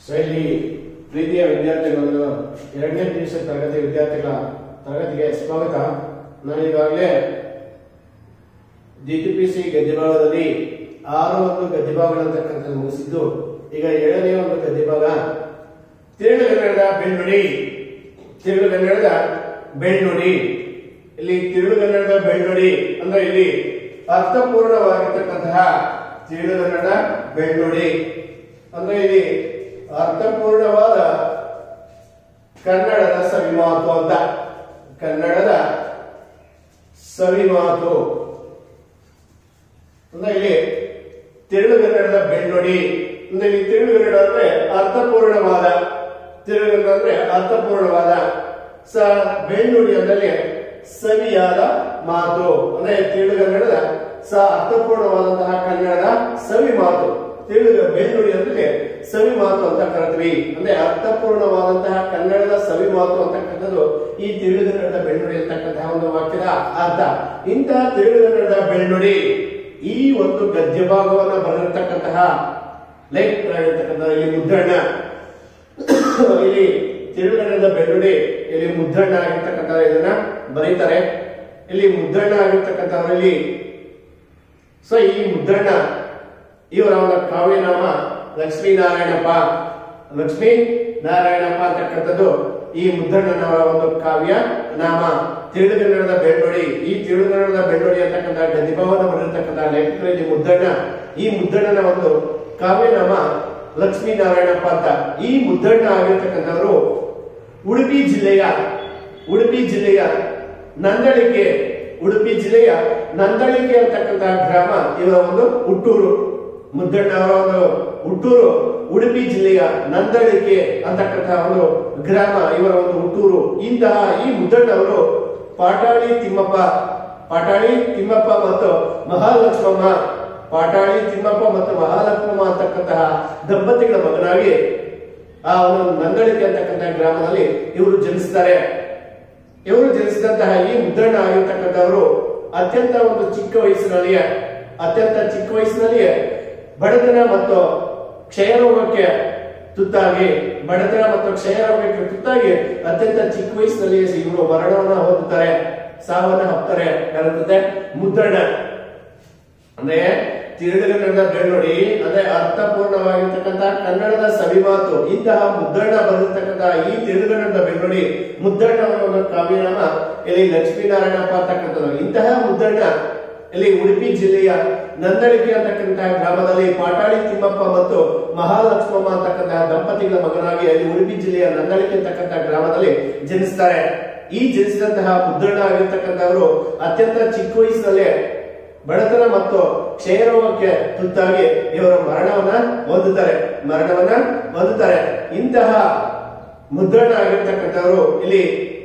So ಇಲ್ಲಿ ಪ್ರೀತಿಯ ವಿದ್ಯಾರ್ಥಿಗಳು ಎರಡನೇ ದಿವಸ ತರಗತಿ ವಿದ್ಯಾರ್ಥಿಗಳ ತರಗತಿಗೆ ಸ್ವಾಗತ ನಾನು ಈಗಾಗಲೇ ಡಿಟಿಪಿಸಿ ಗದ್ಯಭಾಗದಲ್ಲಿ ಆರು ಒಂದು ಗದ್ಯಭಾಗಗಳಂತಕ್ಕಂಥದ್ದು ಮುಗಿಸಿದ್ದು ಈಗ ಏಳನೇ ಒಂದು ಗದ್ಯಭಾಗ ತಿರುಳುಗನ್ನಡದ ಬೆಳ್ಳುಡಿ ತಿರುಳುಗನ್ನಡದ ಬೆಳ್ಳುಡಿ ಇಲ್ಲಿ ತಿರುಳುಗನ್ನಡದ ಬೆಳ್ಳುಡಿ ಅಂದ್ರೆ ಇಲ್ಲಿ ಅರ್ಥಪೂರ್ಣವಾಗಿರ್ತಕ್ಕಂತಹ ತಿರುಳುಗನ್ನಡ ಬೆಳ್ಳುಡಿ ಅಂದ್ರೆ ಇಲ್ಲಿ ಅರ್ಥಪೂರ್ಣವಾದ ಕನ್ನಡದ ಸವಿಮಾತು ಅಂತ ಕನ್ನಡದ ಸವಿಮಾತು ಅಂದ್ರೆ ಇಲ್ಲಿ ತಿರುಳುಗನ್ನಡದ ಬೆಳ್ಳುಡಿ ಅಂದ್ರೆ ಇಲ್ಲಿ ತಿರುಳುಗನ್ನಡ ಅಂದ್ರೆ ಅರ್ಥಪೂರ್ಣವಾದ ತಿರುಳುಗನ್ನಡ ಅಂದ್ರೆ ಅರ್ಥಪೂರ್ಣವಾದ ಸ ಬೆಳ್ಳುಡಿ ಅಂದ್ರೆ ಸವಿಯಾದ ಮಾತು ಅಂದ್ರೆ ತಿರುಳುಗನ್ನಡದ ಸ ಅರ್ಥಪೂರ್ಣವಾದಂತಹ ಕನ್ನಡದ ಸವಿ ಮಾತು ತಿರುಳು ಬೆಳ್ಳುಡಿ ಅಂದ್ರೆ ಸವಿ ಮಾತು ಅಂತ ಕರಿತೀವಿ ಅಂದ್ರೆ ಅರ್ಥಪೂರ್ಣವಾದಂತಹ ಕನ್ನಡದ ಸವಿ ಮಾತು ಅಂತಕ್ಕಂಥದ್ದು ಈ ತಿರುಳುಗನ್ನಡದ ಬೆಳ್ಳುಡಿ ಅಂತಕ್ಕಂತಹ ಒಂದು ವಾಕ್ಯದ ಅರ್ಥ ಇಂತಹ ತಿರುಳುಗನ್ನಡದ ಬೆಳ್ಳುಡಿ ಈ ಒಂದು ಗದ್ಯ ಭಾಗವನ್ನ ಬರೆದಿರ್ತಕ್ಕಂತಹ ಲೈಕ್ ಇರ್ತಕ್ಕಂತಹ ಇಲ್ಲಿ ಮುದ್ದಣ್ಣ ಇಲ್ಲಿ ತಿರುಳುಗನ್ನಡದ ಬೆಳ್ಳುಡಿ ಇಲ್ಲಿ ಮುದ್ದಣ್ಣ ಆಗಿರ್ತಕ್ಕಂಥ ಇದನ್ನ ಬರೀತಾರೆ ಇಲ್ಲಿ ಮುದ್ದಣ್ಣ ಆಗಿರ್ತಕ್ಕಂಥವರಲ್ಲಿ ಸೊ ಈ ಮುದ್ದಣ್ಣ ಇವರ ಒಂದು ಕಾವ್ಯನಾಮ ಲಕ್ಷ್ಮೀನಾರಾಯಣಪ್ಪ ಲಕ್ಷ್ಮೀ ನಾರಾಯಣಪ್ಪ ಅಂತಕ್ಕಂಥದ್ದು ಈ ಮುದ್ದಣ್ಣನವರ ಒಂದು ಕಾವ್ಯ ನಾಮ ತಿರುಳುಗನ್ನಡದ ಬೆಳ್ಳುಡಿ ಈ ತಿರುಳುಗನ್ನಡದ ಬೆಳ್ಳುಡಿ ಅಂತಕ್ಕಂಥ ಗದಿಭಾವನ ಬರೆದಿರ್ತಕ್ಕಂಥ ಲೇಖಕರಲ್ಲಿ ಮುದ್ದಣ್ಣ ಈ ಮುದ್ದಣ್ಣನ ಒಂದು ಕಾವ್ಯನಾಮ ಲಕ್ಷ್ಮೀ ನಾರಾಯಣಪ್ಪ ಅಂತ ಈ ಮುದ್ದಣ್ಣ ಆಗಿರ್ತಕ್ಕಂಥವರು ಉಡುಪಿ ಜಿಲ್ಲೆಯ ಉಡುಪಿ ಜಿಲ್ಲೆಯ ನಂದಳಿಕೆ ಉಡುಪಿ ಜಿಲ್ಲೆಯ ನಂದಳಿಕೆ ಅಂತಕ್ಕಂತಹ ಗ್ರಾಮ ಇವರ ಒಂದು ಹುಟ್ಟೂರು ಮುದ್ದಣ್ಣ ಅವರ ಒಂದು ಹುಟ್ಟೂರು ಉಡುಪಿ ಜಿಲ್ಲೆಯ ನಂದಳಿಕೆ ಅಂತಕ್ಕಂತಹ ಒಂದು ಗ್ರಾಮ ಇವರ ಒಂದು ಹುಟ್ಟೂರು ಇಂತಹ ಈ ಮುದ್ದಣ್ಣ ಅವರು ಪಾಟಾಳಿ ತಿಮ್ಮಪ್ಪ ಪಾಟಾಳಿ ತಿಮ್ಮಪ್ಪ ಮತ್ತು ಮಹಾಲಕ್ಷ್ಮಮ್ಮ ಪಾಟಾಳಿ ತಿಮ್ಮಪ್ಪ ಮತ್ತು ಮಹಾಲಕ್ಷ್ಮಮ್ಮ ಅಂತಕ್ಕಂತಹ ದಂಪತಿಗಳ ಮಗನಾಗಿ ಆ ಒಂದು ನಂದಳಿಕೆ ಅಂತಕ್ಕಂತಹ ಗ್ರಾಮದಲ್ಲಿ ಇವರು ಜನಿಸ್ತಾರೆ ಇವರು ಜನಿಸಿದಂತಹ ಈ ಮುದ್ದಣ್ಣ ಆಗಿರ್ತಕ್ಕಂಥವರು ಅತ್ಯಂತ ಒಂದು ಚಿಕ್ಕ ವಯಸ್ಸಿನಲ್ಲಿಯೇ ಅತ್ಯಂತ ಚಿಕ್ಕ ವಯಸ್ಸಿನಲ್ಲಿಯೇ ಬಡತನ ಮತ್ತು ಕ್ಷಯರೋಗಕ್ಕೆ ತುತ್ತಾಗಿ ಬಡತನ ಮತ್ತು ಕ್ಷಯರೋಗಕ್ಕೆ ತುತ್ತಾಗಿ ಅತ್ಯಂತ ಚಿಕ್ಕ ವಯಸ್ಸಿನಲ್ಲಿಯೇ ಇವರು ಮರಣವನ್ನ ಹೊಂದುತ್ತಾರೆ ಸಾವನ್ನ ಹಪ್ತಾರೆ ಯಾರಂತೆ ಮುದ್ದಣ್ಣ ಅಂದ್ರೆ ತಿರುಗನ್ನಡದ ಬೆಳ್ಳುಡಿ ಅಂದ್ರೆ ಅರ್ಥಪೂರ್ಣವಾಗಿರ್ತಕ್ಕಂಥ ಕನ್ನಡದ ಸವಿಮಾತು ಇಂತಹ ಮುದ್ದಣ್ಣ ಬರೆದಿರ್ತಕ್ಕಂತಹ ಈ ತಿರುಗನ್ನಡದ ಬೆಳ್ಳುಡಿ ಮುದ್ದಣ್ಣ ಅವರ ಒಂದು ಕಾವ್ಯನಾಮ ಇಲ್ಲಿ ಲಕ್ಷ್ಮೀನಾರಾಯಣಪ್ಪ ಅಂತಕ್ಕಂಥದ್ದು ಇಂತಹ ಮುದ್ದಣ್ಣ ಇಲ್ಲಿ ಉಡುಪಿ ಜಿಲ್ಲೆಯ ನಂದಳಿಕೆ ಅಂತಕ್ಕಂತಹ ಗ್ರಾಮದಲ್ಲಿ ಪಾಟಾಳಿ ತಿಮ್ಮಪ್ಪ ಮತ್ತು ಮಹಾಲಕ್ಷ್ಮಮ್ಮ ಅಂತಕ್ಕಂತಹ ದಂಪತಿಗಳ ಮಗನಾಗಿ ಅಲ್ಲಿ ಉಡುಪಿ ಜಿಲ್ಲೆಯ ನಂದಳಿಕೆ ಅಂತಕ್ಕಂತಹ ಗ್ರಾಮದಲ್ಲಿ ಜನಿಸ್ತಾರೆ ಈ ಜನಿಸಿದಂತಹ ಮುದ್ದಣ್ಣ ಆಗಿರ್ತಕ್ಕಂಥವರು ಅತ್ಯಂತ ಚಿಕ್ಕ ವಯಸ್ಸಿನಲ್ಲೇ ಬಡತನ ಮತ್ತು ಕ್ಷಯರೋಗಕ್ಕೆ ತುತ್ತಾಗಿ ಇವರ ಮರಣವನ್ನ ಹೊಂದುತ್ತಾರೆ ಮರಣವನ್ನ ಹೊಂದುತ್ತಾರೆ ಇಂತಹ ಮುದ್ರಣ ಆಗಿರ್ತಕ್ಕಂಥವರು ಇಲ್ಲಿ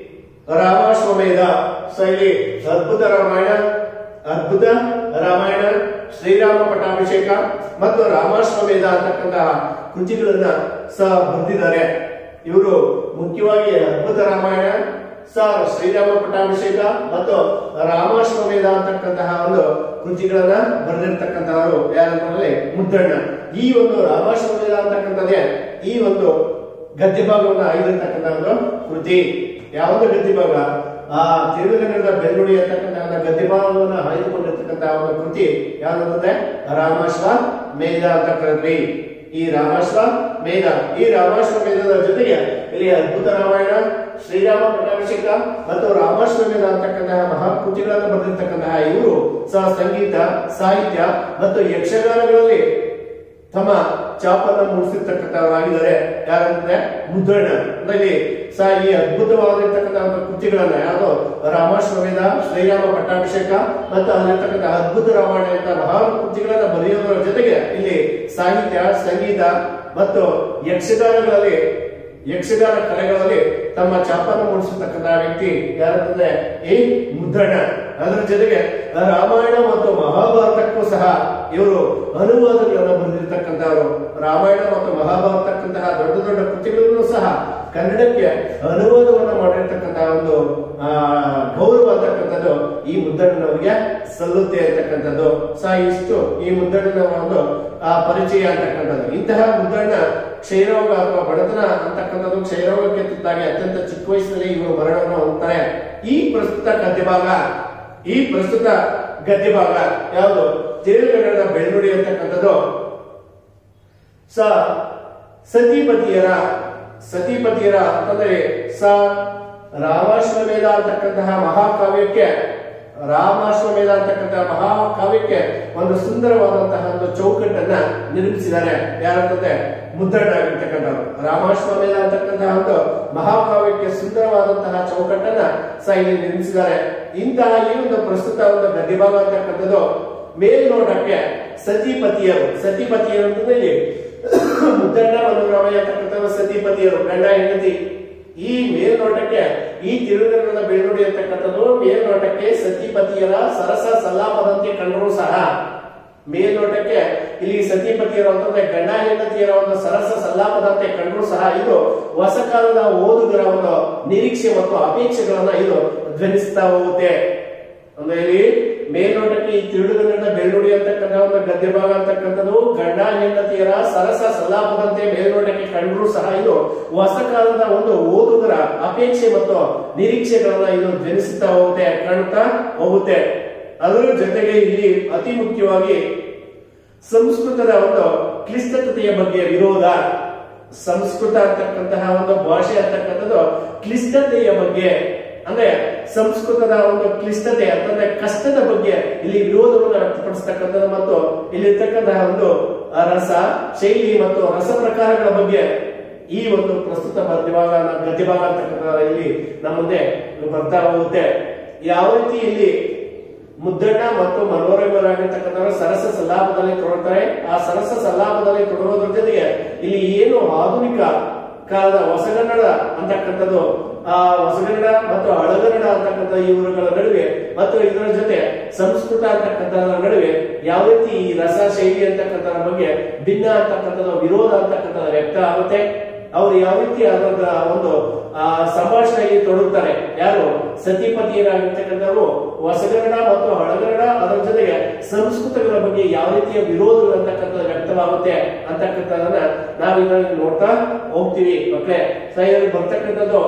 ರಾಮಾಶ್ವಮೇಧ ಸೊ ಇಲ್ಲಿ ಅದ್ಭುತ ರಾಮಾಯಣ ಅದ್ಭುತ ರಾಮಾಯಣ ಶ್ರೀರಾಮ ಪಟ್ಟಾಭಿಷೇಕ ಮತ್ತು ರಾಮಾಶ್ವಮೇಧ ಅಂತಕ್ಕಂತಹ ಕೃತಿಗಳನ್ನ ಸಹ ಬರೆದಿದ್ದಾರೆ ಇವರು ಮುಖ್ಯವಾಗಿ ಅದ್ಭುತ ರಾಮಾಯಣ ಸರ್ ಶ್ರೀರಾಮ ಪಟ್ಟಾಭಿಷೇಕ ಮತ್ತು ರಾಮಾಶ್ವಮೇಧ ಅಂತಕ್ಕಂತಹ ಒಂದು ಕೃತಿಗಳನ್ನ ಬರೆದಿರ್ತಕ್ಕಂಥವರು ಯಾರಂತಂದ್ರೆ ಮುದ್ದಣ್ಣ ಈ ಒಂದು ರಾಮಾಶ್ವಮೇಧ ಅಂತಕ್ಕಂಥದ್ದೇ ಈ ಒಂದು ಗದ್ಯ ಭಾಗವನ್ನು ಆಯ್ದಿರ್ತಕ್ಕಂಥ ಒಂದು ಕೃತಿ ಯಾವುದು ಗದ್ಯ ಭಾಗ ಆ ತಿರುಗನ್ನಡದ ಬೆಳ್ಳುಡಿ ಅಂತಕ್ಕಂತಹ ಗದ್ಯ ಭಾಗವನ್ನು ಆಯ್ದುಕೊಂಡಿರ್ತಕ್ಕಂತಹ ಒಂದು ಕೃತಿ ಯಾವ್ದಂದ್ರೆ ರಾಮಾಶ್ವ ಮೇಧ ಅಂತ ಕರೀತೀವಿ ಈ ರಾಮಾಶ್ವ ಮೇಧ ಈ ರಾಮಾಶ್ವ ಮೇಧದ ಜೊತೆಗೆ ಇಲ್ಲಿ ಅದ್ಭುತ ರಾಮಾಯಣ ಶ್ರೀರಾಮ ಪಟ್ಟಾಭಿಷೇಕ ಮತ್ತು ರಾಮಾಶ್ವಮೇಧ ಅಂತಕ್ಕಂತಹ ಮಹಾಕೃತಿಗಳನ್ನು ಬರೆದಿರ್ತಕ್ಕಂತಹ ಇವರು ಸಹ ಸಂಗೀತ ಸಾಹಿತ್ಯ ಮತ್ತು ಯಕ್ಷಗಾನಗಳಲ್ಲಿ ತಮ್ಮ ಚಾಪನ್ನ ಮೂಡಿಸಿರ್ತಕ್ಕಂಥವರಾಗಿದ್ದಾರೆ ಯಾರಂದ್ರೆ ಮುದ್ದಣ್ಣ ಅಂದ್ರೆ ಇಲ್ಲಿ ಸಹ ಈ ಅದ್ಭುತವಾಗಿರ್ತಕ್ಕಂತಹ ಒಂದು ಕೃತಿಗಳನ್ನ ಯಾವುದು ರಾಮಾಶ್ವಮೇಧ ಶ್ರೀರಾಮ ಪಟ್ಟಾಭಿಷೇಕ ಮತ್ತು ಅಲ್ಲಿರ್ತಕ್ಕಂತಹ ಅದ್ಭುತ ರಾಮಾಯಣ ಅಂತ ಮಹಾನ್ ಕೃತಿಗಳನ್ನ ಬರೆಯೋದರ ಜೊತೆಗೆ ಇಲ್ಲಿ ಸಾಹಿತ್ಯ ಸಂಗೀತ ಮತ್ತು ಯಕ್ಷಗಾನಗಳಲ್ಲಿ ಯಕ್ಷಗಾನ ಕಲೆಗಳಲ್ಲಿ ತಮ್ಮ ಚಾಪನ್ನು ಮೂಡಿಸಿರ್ತಕ್ಕಂತಹ ವ್ಯಕ್ತಿ ಯಾರಂತಂದ್ರೆ ಈ ಮುದ್ದಣ್ಣ ಅದರ ಜೊತೆಗೆ ರಾಮಾಯಣ ಮತ್ತು ಮಹಾಭಾರತಕ್ಕೂ ಸಹ ಇವರು ಅನುವಾದಗಳನ್ನು ಬರೆದಿರ್ತಕ್ಕಂಥವರು ರಾಮಾಯಣ ಮತ್ತು ಮಹಾಭಾರತಕ್ಕಂತಹ ದೊಡ್ಡ ದೊಡ್ಡ ಕೃತಿಗಳನ್ನು ಸಹ ಕನ್ನಡಕ್ಕೆ ಅನುವಾದವನ್ನು ಮಾಡಿರ್ತಕ್ಕಂತಹ ಒಂದು ಆ, ಗೌರವ ಅಂತಕ್ಕಂಥದ್ದು ಈ ಮುದ್ದಣ್ಣನವರಿಗೆ ಸಲ್ಲುತ್ತೆ ಅಂತಕ್ಕಂಥದ್ದು ಸಹ ಇಷ್ಟು ಈ ಮುದ್ದಣ್ಣನ ಒಂದು ಆ, ಪರಿಚಯ ಅಂತಕ್ಕಂಥದ್ದು ಇಂತಹ ಮುದ್ದಣ್ಣ ಕ್ಷಯರೋಗ ಅಥವಾ ಬಡತನ ಅಂತಕ್ಕಂಥದ್ದು ಕ್ಷಯರೋಗಕ್ಕೆ ತುತ್ತಾಗಿ ಅತ್ಯಂತ ಚಿಕ್ಕ ವಯಸ್ಸಿನಲ್ಲಿ ಇವರು ಮರಣವನ್ನು ಹೊಂದ್ತಾರೆ ಈ ಪ್ರಸ್ತುತ ಗದ್ಯ ಭಾಗ ಈ ಪ್ರಸ್ತುತ ಗದ್ಯ ಭಾಗ ಯಾವುದು ತಿರುಗನ್ನಡ ಬೆಳ್ಳುಡಿ ಅಂತಕ್ಕಂಥದ್ದು ಸ ಸತಿಪತಿಯರ ಸತಿಪತಿಯರ ಅಂತಂದ್ರೆ ಸ ರಾಮಾಶ್ವಮೇಧ ಅಂತಕ್ಕಂತಹ ಮಹಾಕಾವ್ಯಕ್ಕೆ ರಾಮಾಶ್ವಮೇಧ ಅಂತಕ್ಕಂತಹ ಮಹಾಕಾವ್ಯಕ್ಕೆ ಒಂದು ಸುಂದರವಾದಂತಹ ಒಂದು ಚೌಕಟ್ಟನ್ನ ನಿರ್ಮಿಸಿದ್ದಾರೆ ಯಾರಂತಂದ್ರೆ ಮುದ್ದಣ್ಣ ಆಗಿರ್ತಕ್ಕಂಥವ್ರು ರಾಮಾಶ್ವಮೇಧ ಅಂತಕ್ಕಂತಹ ಒಂದು ಮಹಾಕಾವ್ಯಕ್ಕೆ ಸುಂದರವಾದಂತಹ ಚೌಕಟ್ಟನ್ನ ಸಹ ಇಲ್ಲಿ ನಿರ್ಮಿಸಿದ್ದಾರೆ ಇಂತಹ ಈ ಒಂದು ಪ್ರಸ್ತುತ ಒಂದು ಗದ್ಯಭಾಗ ಅಂತಕ್ಕಂಥದ್ದು ಮೇಲ್ನೋಟಕ್ಕೆ ಸತಿಪತಿಯರು ಸತಿಪತಿಯರು ಅಂತಂದ್ರೆ ಇಲ್ಲಿ ಮುದ್ದಣ್ಣ ಮನೋರಮಯ್ಯ ಅಂತಕ್ಕಂಥ ಸತಿಪತಿಯರು ಗಂಡ ಹೆಂಡತಿ ಈ ಮೇಲ್ನೋಟಕ್ಕೆ ಈ ತಿರುಗರದ ಬೆಳ್ಳುಡಿ ಅಂತಕ್ಕಂಥದ್ದು ಮೇಲ್ನೋಟಕ್ಕೆ ಸತಿಪತಿಯರ ಸರಸ ಸಲ್ಲಾಪದಂತೆ ಕಂಡರೂ ಸಹ ಮೇಲ್ನೋಟಕ್ಕೆ ಇಲ್ಲಿ ಸತಿಪತಿಯರು ಅಂತಂದ್ರೆ ಗಂಡ ಹೆಂಡತಿಯರ ಒಂದು ಸರಸ ಸಲ್ಲಾಪದಂತೆ ಕಂಡರೂ ಸಹ ಇದು ಹೊಸ ಕಾಲದ ಓದುಗರ ಒಂದು ನಿರೀಕ್ಷೆ ಮತ್ತು ಅಪೇಕ್ಷೆಗಳನ್ನ ಇದು ಧ್ವನಿಸ್ತಾ ಹೋಗುತ್ತೆ ಅಂದ್ರೆ ಇಲ್ಲಿ ಮೇಲ್ನೋಟಕ್ಕೆ ಈ ತಿರುಳುಗನ್ನಡ ಬೆಳ್ಳುಡಿ ಅಂತಕ್ಕಂಥ ಒಂದು ಗದ್ಯ ಭಾಗ ಅಂತಕ್ಕಂಥದ್ದು ಗಂಡ ಹೆಂಡತಿಯರ ಸರಸ ಸಲಾಪದಂತೆ ಮೇಲ್ನೋಟಕ್ಕೆ ಕಂಡರೂ ಸಹ ಇದು ಹೊಸ ಕಾಲದ ಒಂದು ಓದುಗರ ಅಪೇಕ್ಷೆ ಮತ್ತು ನಿರೀಕ್ಷೆಗಳನ್ನ ಇದು ಧ್ವನಿಸುತ್ತಾ ಹೋಗುತ್ತೆ ಕಾಣುತ್ತಾ ಹೋಗುತ್ತೆ ಅದರ ಜೊತೆಗೆ ಇಲ್ಲಿ ಅತಿ ಮುಖ್ಯವಾಗಿ ಸಂಸ್ಕೃತದ ಒಂದು ಕ್ಲಿಷ್ಟತೆಯ ಬಗ್ಗೆ ವಿರೋಧ ಸಂಸ್ಕೃತ ಅಂತಕ್ಕಂತಹ ಒಂದು ಭಾಷೆ ಅಂತಕ್ಕಂಥದ್ದು ಕ್ಲಿಷ್ಟತೆಯ ಬಗ್ಗೆ ಅಂದ್ರೆ ಸಂಸ್ಕೃತದ ಒಂದು ಕ್ಲಿಷ್ಟತೆ ಅಂತಂದ್ರೆ ಕಷ್ಟದ ಬಗ್ಗೆ ಇಲ್ಲಿ ವಿರೋಧವನ್ನು ವ್ಯಕ್ತಪಡಿಸ್ತಕ್ಕಂಥದ್ದು ಮತ್ತು ಇಲ್ಲಿರ್ತಕ್ಕಂತಹ ಒಂದು ಆ ರಸ ಶೈಲಿ ಮತ್ತು ರಸ ಪ್ರಕಾರಗಳ ಬಗ್ಗೆ ಈ ಒಂದು ಪ್ರಸ್ತುತ ಗದ್ಯಭಾಗ ಗದ್ಯಭಾಗ ಅಂತಕ್ಕಂಥ ಇಲ್ಲಿ ನಮ್ಮ ಮುಂದೆ ಬರ್ತಾ ಹೋಗುತ್ತೆ ಯಾವ ರೀತಿ ಇಲ್ಲಿ ಮುದ್ದಣ್ಣ ಮತ್ತು ಮನೋರಂಗರಾಗಿರ್ತಕ್ಕಂಥವರು ಸರಸ ಸಲ್ಲಾಪದಲ್ಲಿ ತೊಡಗ್ತಾರೆ ಆ ಸರಸ ಸಲ್ಲಾಪದಲ್ಲಿ ತೊಡಗೋದ್ರ ಜೊತೆಗೆ ಇಲ್ಲಿ ಏನು ಆಧುನಿಕ ಕಾಲದ ಹೊಸಗನ್ನಡ ಅಂತಕ್ಕಂಥದ್ದು ಆ ಹೊಸಗನ್ನಡ ಮತ್ತು ಹಳಗನ್ನಡ ಅಂತಕ್ಕಂಥ ಇವರುಗಳ ನಡುವೆ ಮತ್ತು ಇದರ ಜೊತೆ ಸಂಸ್ಕೃತ ಅಂತಕ್ಕಂಥದ್ರ ನಡುವೆ ಯಾವ ರೀತಿ ಈ ರಸ ಶೈಲಿ ಅಂತಕ್ಕಂಥದ್ರ ಬಗ್ಗೆ ಭಿನ್ನ ಅಂತಕ್ಕಂಥದ್ದು ವಿರೋಧ ಅಂತಕ್ಕಂಥದ್ದು ವ್ಯಕ್ತ ಆಗುತ್ತೆ ಅವ್ರು ಯಾವ ರೀತಿ ಅದರ ಒಂದು ಆ ಸಂಭಾಷಣೆಯಲ್ಲಿ ತೊಡಗುತ್ತಾರೆ ಯಾರು ಸತಿಪತಿಯರಾಗಿರ್ತಕ್ಕಂಥವ್ರು ಹೊಸಗನ್ನಡ ಮತ್ತು ಹಳಗನ್ನಡ ಅದರ ಜೊತೆಗೆ ಸಂಸ್ಕೃತಗಳ ಬಗ್ಗೆ ಯಾವ ರೀತಿಯ ವಿರೋಧಗಳು ಅಂತಕ್ಕಂಥದ್ದು ವ್ಯಕ್ತವಾಗುತ್ತೆ ಅಂತಕ್ಕಂಥದನ್ನ ನಾವು ಇದರಲ್ಲಿ ನೋಡ್ತಾ ಹೋಗ್ತೀವಿ ಮಕ್ಕಳೇ ಸೊ ಇದರಲ್ಲಿ ಬರ್ತಕ್ಕಂಥದ್ದು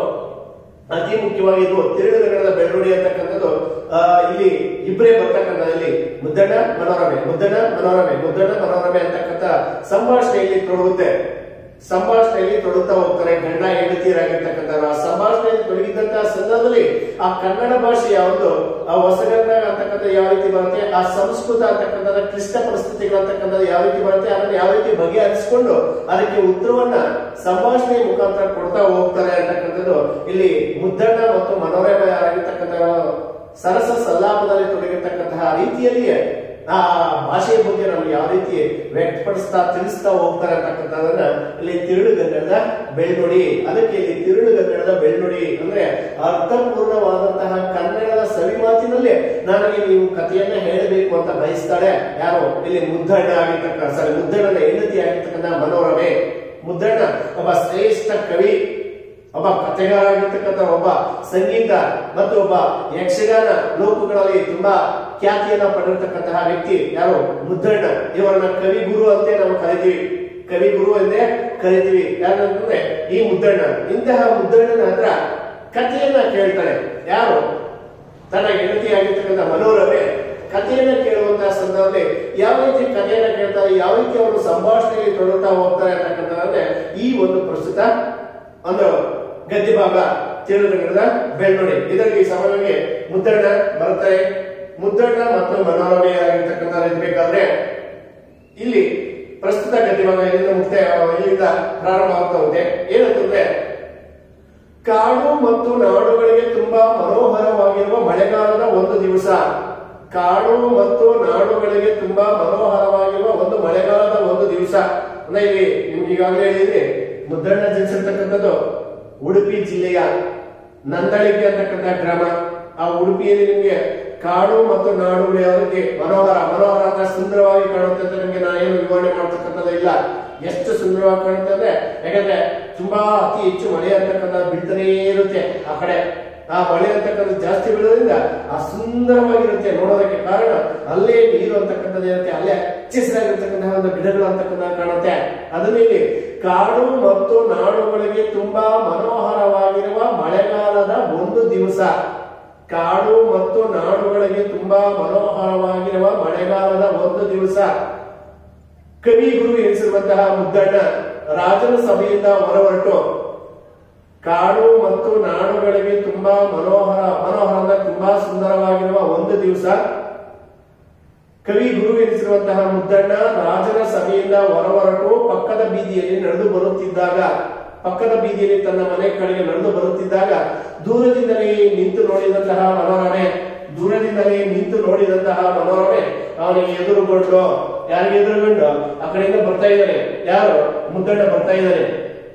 ಅತಿ ಮುಖ್ಯವಾಗಿ ಇದು ತಿರುಳುಗನ್ನಡದ ಬೆಳ್ಳುಡಿ ಅಂತಕ್ಕಂಥದ್ದು ಆ, ಇಲ್ಲಿ ಇಬ್ಬರೇ ಬರ್ತಕ್ಕಂಥ ಇಲ್ಲಿ ಮುದ್ದಣ್ಣ ಮನೋರಮೆ ಮುದ್ದಣ್ಣ ಮನೋರಮೆ ಮುದ್ದಣ್ಣ ಮನೋರಮೆ ಅಂತಕ್ಕಂಥ ಸಂಭಾಷಣೆಯಲ್ಲಿ ತೊಡಗುತ್ತೆ ಸಂಭಾಷಣೆಯಲ್ಲಿ ತೊಡಗುತ್ತಾ ಹೋಗ್ತಾರೆ ಗಂಡ ಹೆಂಡತಿಯರಾಗಿರ್ತಕ್ಕಂಥವ್ರು ಆ ಸಂಭಾಷಣೆಯಲ್ಲಿ ತೊಡಗಿದ್ದಂತಹ ಸಂದರ್ಭದಲ್ಲಿ ಆ ಕನ್ನಡ ಭಾಷೆ ಯಾವುದು ಆ ಹೊಸಗನ್ನಡ ಅಂತಕ್ಕಂಥ ಯಾವ ರೀತಿ ಬರುತ್ತೆ ಆ ಸಂಸ್ಕೃತ ಅಂತಕ್ಕಂಥದ್ದು ಕ್ಲಿಷ್ಟ ಪರಿಸ್ಥಿತಿಗಳು ಅಂತಕ್ಕಂಥದ್ದು ಯಾವ ರೀತಿ ಬರುತ್ತೆ ಅದನ್ನ ಯಾವ ರೀತಿ ಬಗೆಹರಿಸಿಕೊಂಡು ಅದಕ್ಕೆ ಉತ್ತರವನ್ನ ಸಂಭಾಷಣೆಯ ಮುಖಾಂತರ ಕೊಡ್ತಾ ಹೋಗ್ತಾರೆ ಅಂತಕ್ಕಂಥದ್ದು ಇಲ್ಲಿ ಮುದ್ದಣ್ಣ ಮತ್ತು ಮನೋರಮ ಆಗಿರ್ತಕ್ಕಂಥ ಸರಸ ಸಲ್ಲಾಪದಲ್ಲಿ ತೊಡಗಿರ್ತಕ್ಕಂತಹ ರೀತಿಯಲ್ಲಿಯೇ ಆ ಭಾಷೆಯ ಬಗ್ಗೆ ನಮ್ಗೆ ಯಾವ ರೀತಿ ವ್ಯಕ್ತಪಡಿಸ್ತಾ ತಿಳಿಸ್ತಾ ಹೋಗ್ತಾರೆ ಅಂತಕ್ಕಂಥದನ್ನ ಇಲ್ಲಿ ತಿರುಳುಗನ್ನಡದ ಬೆಳ್ನುಡಿ ಅದಕ್ಕೆ ಇಲ್ಲಿ ತಿರುಳುಗನ್ನಡದ ಬೆಳ್ನುಡಿ ಅಂದ್ರೆ ಅರ್ಥಪೂರ್ಣವಾದಂತಹ ಕನ್ನಡದ ಸವಿಮಾತಿನಲ್ಲೇ ನನಗೆ ನೀವು ಕಥೆಯನ್ನ ಹೇಳಬೇಕು ಅಂತ ಬಯಸ್ತಾಳೆ ಯಾರು ಇಲ್ಲಿ ಮುದ್ದಣ್ಣ ಆಗಿರ್ತಕ್ಕ ಸಾರಿ ಮುದ್ದಣ್ಣನ ಹೆಂಡತಿ ಆಗಿರ್ತಕ್ಕಂಥ ಮನೋರಮೆ ಮುದ್ದಣ್ಣ ಒಬ್ಬ ಶ್ರೇಷ್ಠ ಕವಿ ಒಬ್ಬ ಕಥೆಗಾರ ಆಗಿರ್ತಕ್ಕಂಥ ಒಬ್ಬ ಸಂಗೀತ ಮತ್ತು ಒಬ್ಬ ಯಕ್ಷಗಾನ ಲೋಕಗಳಲ್ಲಿ ತುಂಬಾ ಖ್ಯಾತಿಯನ್ನ ಪಡೆದಿರ್ತಕ್ಕಂತಹ ವ್ಯಕ್ತಿ ಯಾರು ಮುದ್ದಣ್ಣ ಇವರನ್ನ ಕವಿ ಗುರು ಅಂತೇ ನಾವು ಕರಿತೀವಿ ಕವಿ ಗುರು ಎಂದೇ ಕರಿತೀವಿ ಯಾರಂತಂದ್ರೆ ಈ ಮುದ್ದಣ್ಣ ಇಂತಹ ಮುದ್ದಣ್ಣನ ಹತ್ರ ಕಥೆಯನ್ನ ಕೇಳ್ತಾನೆ ಯಾರು ತನ್ನ ಹೆಂಡತಿ ಆಗಿರ್ತಕ್ಕಂಥ ಮನೋರಮೆ ಕಥೆಯನ್ನ ಕೇಳುವಂತಹ ಸಂದರ್ಭದಲ್ಲಿ ಯಾವ ರೀತಿ ಕಥೆಯನ್ನ ಕೇಳ್ತಾರೆ ಯಾವ ರೀತಿ ಅವರು ಸಂಭಾಷಣೆಯಲ್ಲಿ ತೊಡಗುತ್ತಾ ಹೋಗ್ತಾರೆ ಅಂತಕ್ಕಂಥದ್ದೇ ಈ ಒಂದು ಪ್ರಸ್ತುತ ಒಂದು ಗದ್ಯ ಭಾಗ ತಿರುಗನ್ನಡದ ಬೆಳ್ನುಡಿ ಇದರಲ್ಲಿ ಸಾಮಾನ್ಯವಾಗಿ ಮುದ್ದಣ್ಣ ಬರ್ತಾರೆ ಮುದ್ದಣ್ಣ ಮತ್ತು ಮನೋರಮೆ ಆಗಿರ್ತಕ್ಕಂಥ ಇರ್ಬೇಕಾದ್ರೆ ಇಲ್ಲಿ ಪ್ರಸ್ತುತ ಗದ್ಯ ಭಾಗ ಇಲ್ಲಿಂದ ಮುಕ್ತಾಯ ಇಲ್ಲಿಂದ ಪ್ರಾರಂಭ ಆಗ್ತಾ ಹೋಗುತ್ತೆ ಏನಂತಂದ್ರೆ ಕಾಡು ಮತ್ತು ನಾಡುಗಳಿಗೆ ತುಂಬಾ ಮನೋಹರವಾಗಿರುವ ಮಳೆಗಾಲದ ಒಂದು ದಿವಸ ಕಾಡು ಮತ್ತು ನಾಡುಗಳಿಗೆ ತುಂಬಾ ಮನೋಹರವಾಗಿರುವ ಒಂದು ಮಳೆಗಾಲದ ಒಂದು ದಿವಸ ಅಂದ್ರೆ ಇಲ್ಲಿ ನಿಮ್ಗೆ ಈಗಾಗಲೇ ಹೇಳಿದ್ರೆ ಮುದ್ದಣ್ಣ ಜನಿಸಿರ್ತಕ್ಕಂಥದ್ದು ಉಡುಪಿ ಜಿಲ್ಲೆಯ ನಂದಳಿಕೆ ಅಂತಕ್ಕಂಥ ಗ್ರಾಮ ಆ ಉಡುಪಿಯಲ್ಲಿ ನಿಮ್ಗೆ ಕಾಡು ಮತ್ತು ನಾಡುಗಳು ಯಾವ ರೀತಿ ಮನೋಹರ ಮನೋಹರ ಅಂದ್ರೆ ಸುಂದರವಾಗಿ ಕಾಣುತ್ತೆ ಅಂತ ನಿಮ್ಗೆ ನಾನು ಏನು ವಿವರಣೆ ಮಾಡ್ತಕ್ಕಂಥದ್ದು ಇಲ್ಲ ಎಷ್ಟು ಸುಂದರವಾಗಿ ಕಾಣುತ್ತೆ ಅಂದ್ರೆ ಯಾಕಂದ್ರೆ ತುಂಬಾ ಅತಿ ಹೆಚ್ಚು ಮಳೆ ಅಂತಕ್ಕಂಥ ಬೀಳ್ತಾನೇ ಇರುತ್ತೆ ಆ ಕಡೆ ಆ ಮಳೆ ಅಂತಕ್ಕಂಥ ಜಾಸ್ತಿ ಬೀಳೋದ್ರಿಂದ ಆ ಸುಂದರವಾಗಿರುತ್ತೆ ನೋಡೋದಕ್ಕೆ ಕಾರಣ ಅಲ್ಲೇ ನೀರು ಅಂತಕ್ಕಂಥದ್ದು ಇರುತ್ತೆ ಅಲ್ಲೇ ಹಚ್ಚಿಸಿರಾಗಿರ್ತಕ್ಕಂತಹ ಒಂದು ಗಿಡಗಳು ಅಂತಕ್ಕಂಥ ಕಾಣುತ್ತೆ ಅದನ್ನ ಇಲ್ಲಿ ಕಾಡು ಮತ್ತು ನಾಡುಗಳಿಗೆ ತುಂಬಾ ಮನೋಹರವಾಗಿರುವ ಮಳೆಗಾಲದ ಒಂದು ದಿವಸ ಕಾಡು ಮತ್ತು ನಾಡುಗಳಿಗೆ ತುಂಬಾ ಮನೋಹರವಾಗಿರುವ ಮಳೆಗಾಲದ ಒಂದು ದಿವಸ ಕವಿ ಗುರು ಎನಿಸಿರುವಂತಹ ಮುದ್ದಣ್ಣ ರಾಜನ ಸಭೆಯಿಂದ ಹೊರಹೊರಟು ಕಾಡು ಮತ್ತು ನಾಡುಗಳಿಗೆ ತುಂಬಾ ಮನೋಹರ ಮನೋಹರ ಅಂದ್ರೆ ತುಂಬಾ ಸುಂದರವಾಗಿರುವ ಒಂದು ದಿವಸ ಕವಿ ಗುರು ಎನಿಸಿರುವಂತಹ ಮುದ್ದಣ್ಣ ರಾಜನ ಸಭೆಯಿಂದ ಹೊರಹೊರಟು ಪಕ್ಕದ ಬೀದಿಯಲ್ಲಿ ನಡೆದು ಬರುತ್ತಿದ್ದಾಗ ಪಕ್ಕದ ಬೀದಿಯಲ್ಲಿ ತನ್ನ ಮನೆ ಕಡೆಗೆ ನಡೆದು ಬರುತ್ತಿದ್ದಾಗ ದೂರದಿಂದಲೇ ನಿಂತು ನೋಡಿದಂತಹ ಮನೋರಮೆ ದೂರದಿಂದಲೇ ನಿಂತು ನೋಡಿದಂತಹ ಮನೋರಮೆ ಅವನಿಗೆ ಎದುರುಗೊಂಡು ಯಾರಿಗೆ ಎದುರುಗೊಂಡು ಆ ಕಡೆಯಿಂದ ಬರ್ತಾ ಇದ್ದಾನೆ ಯಾರು ಮುದ್ದಣ್ಣ ಬರ್ತಾ ಇದ್ದಾನೆ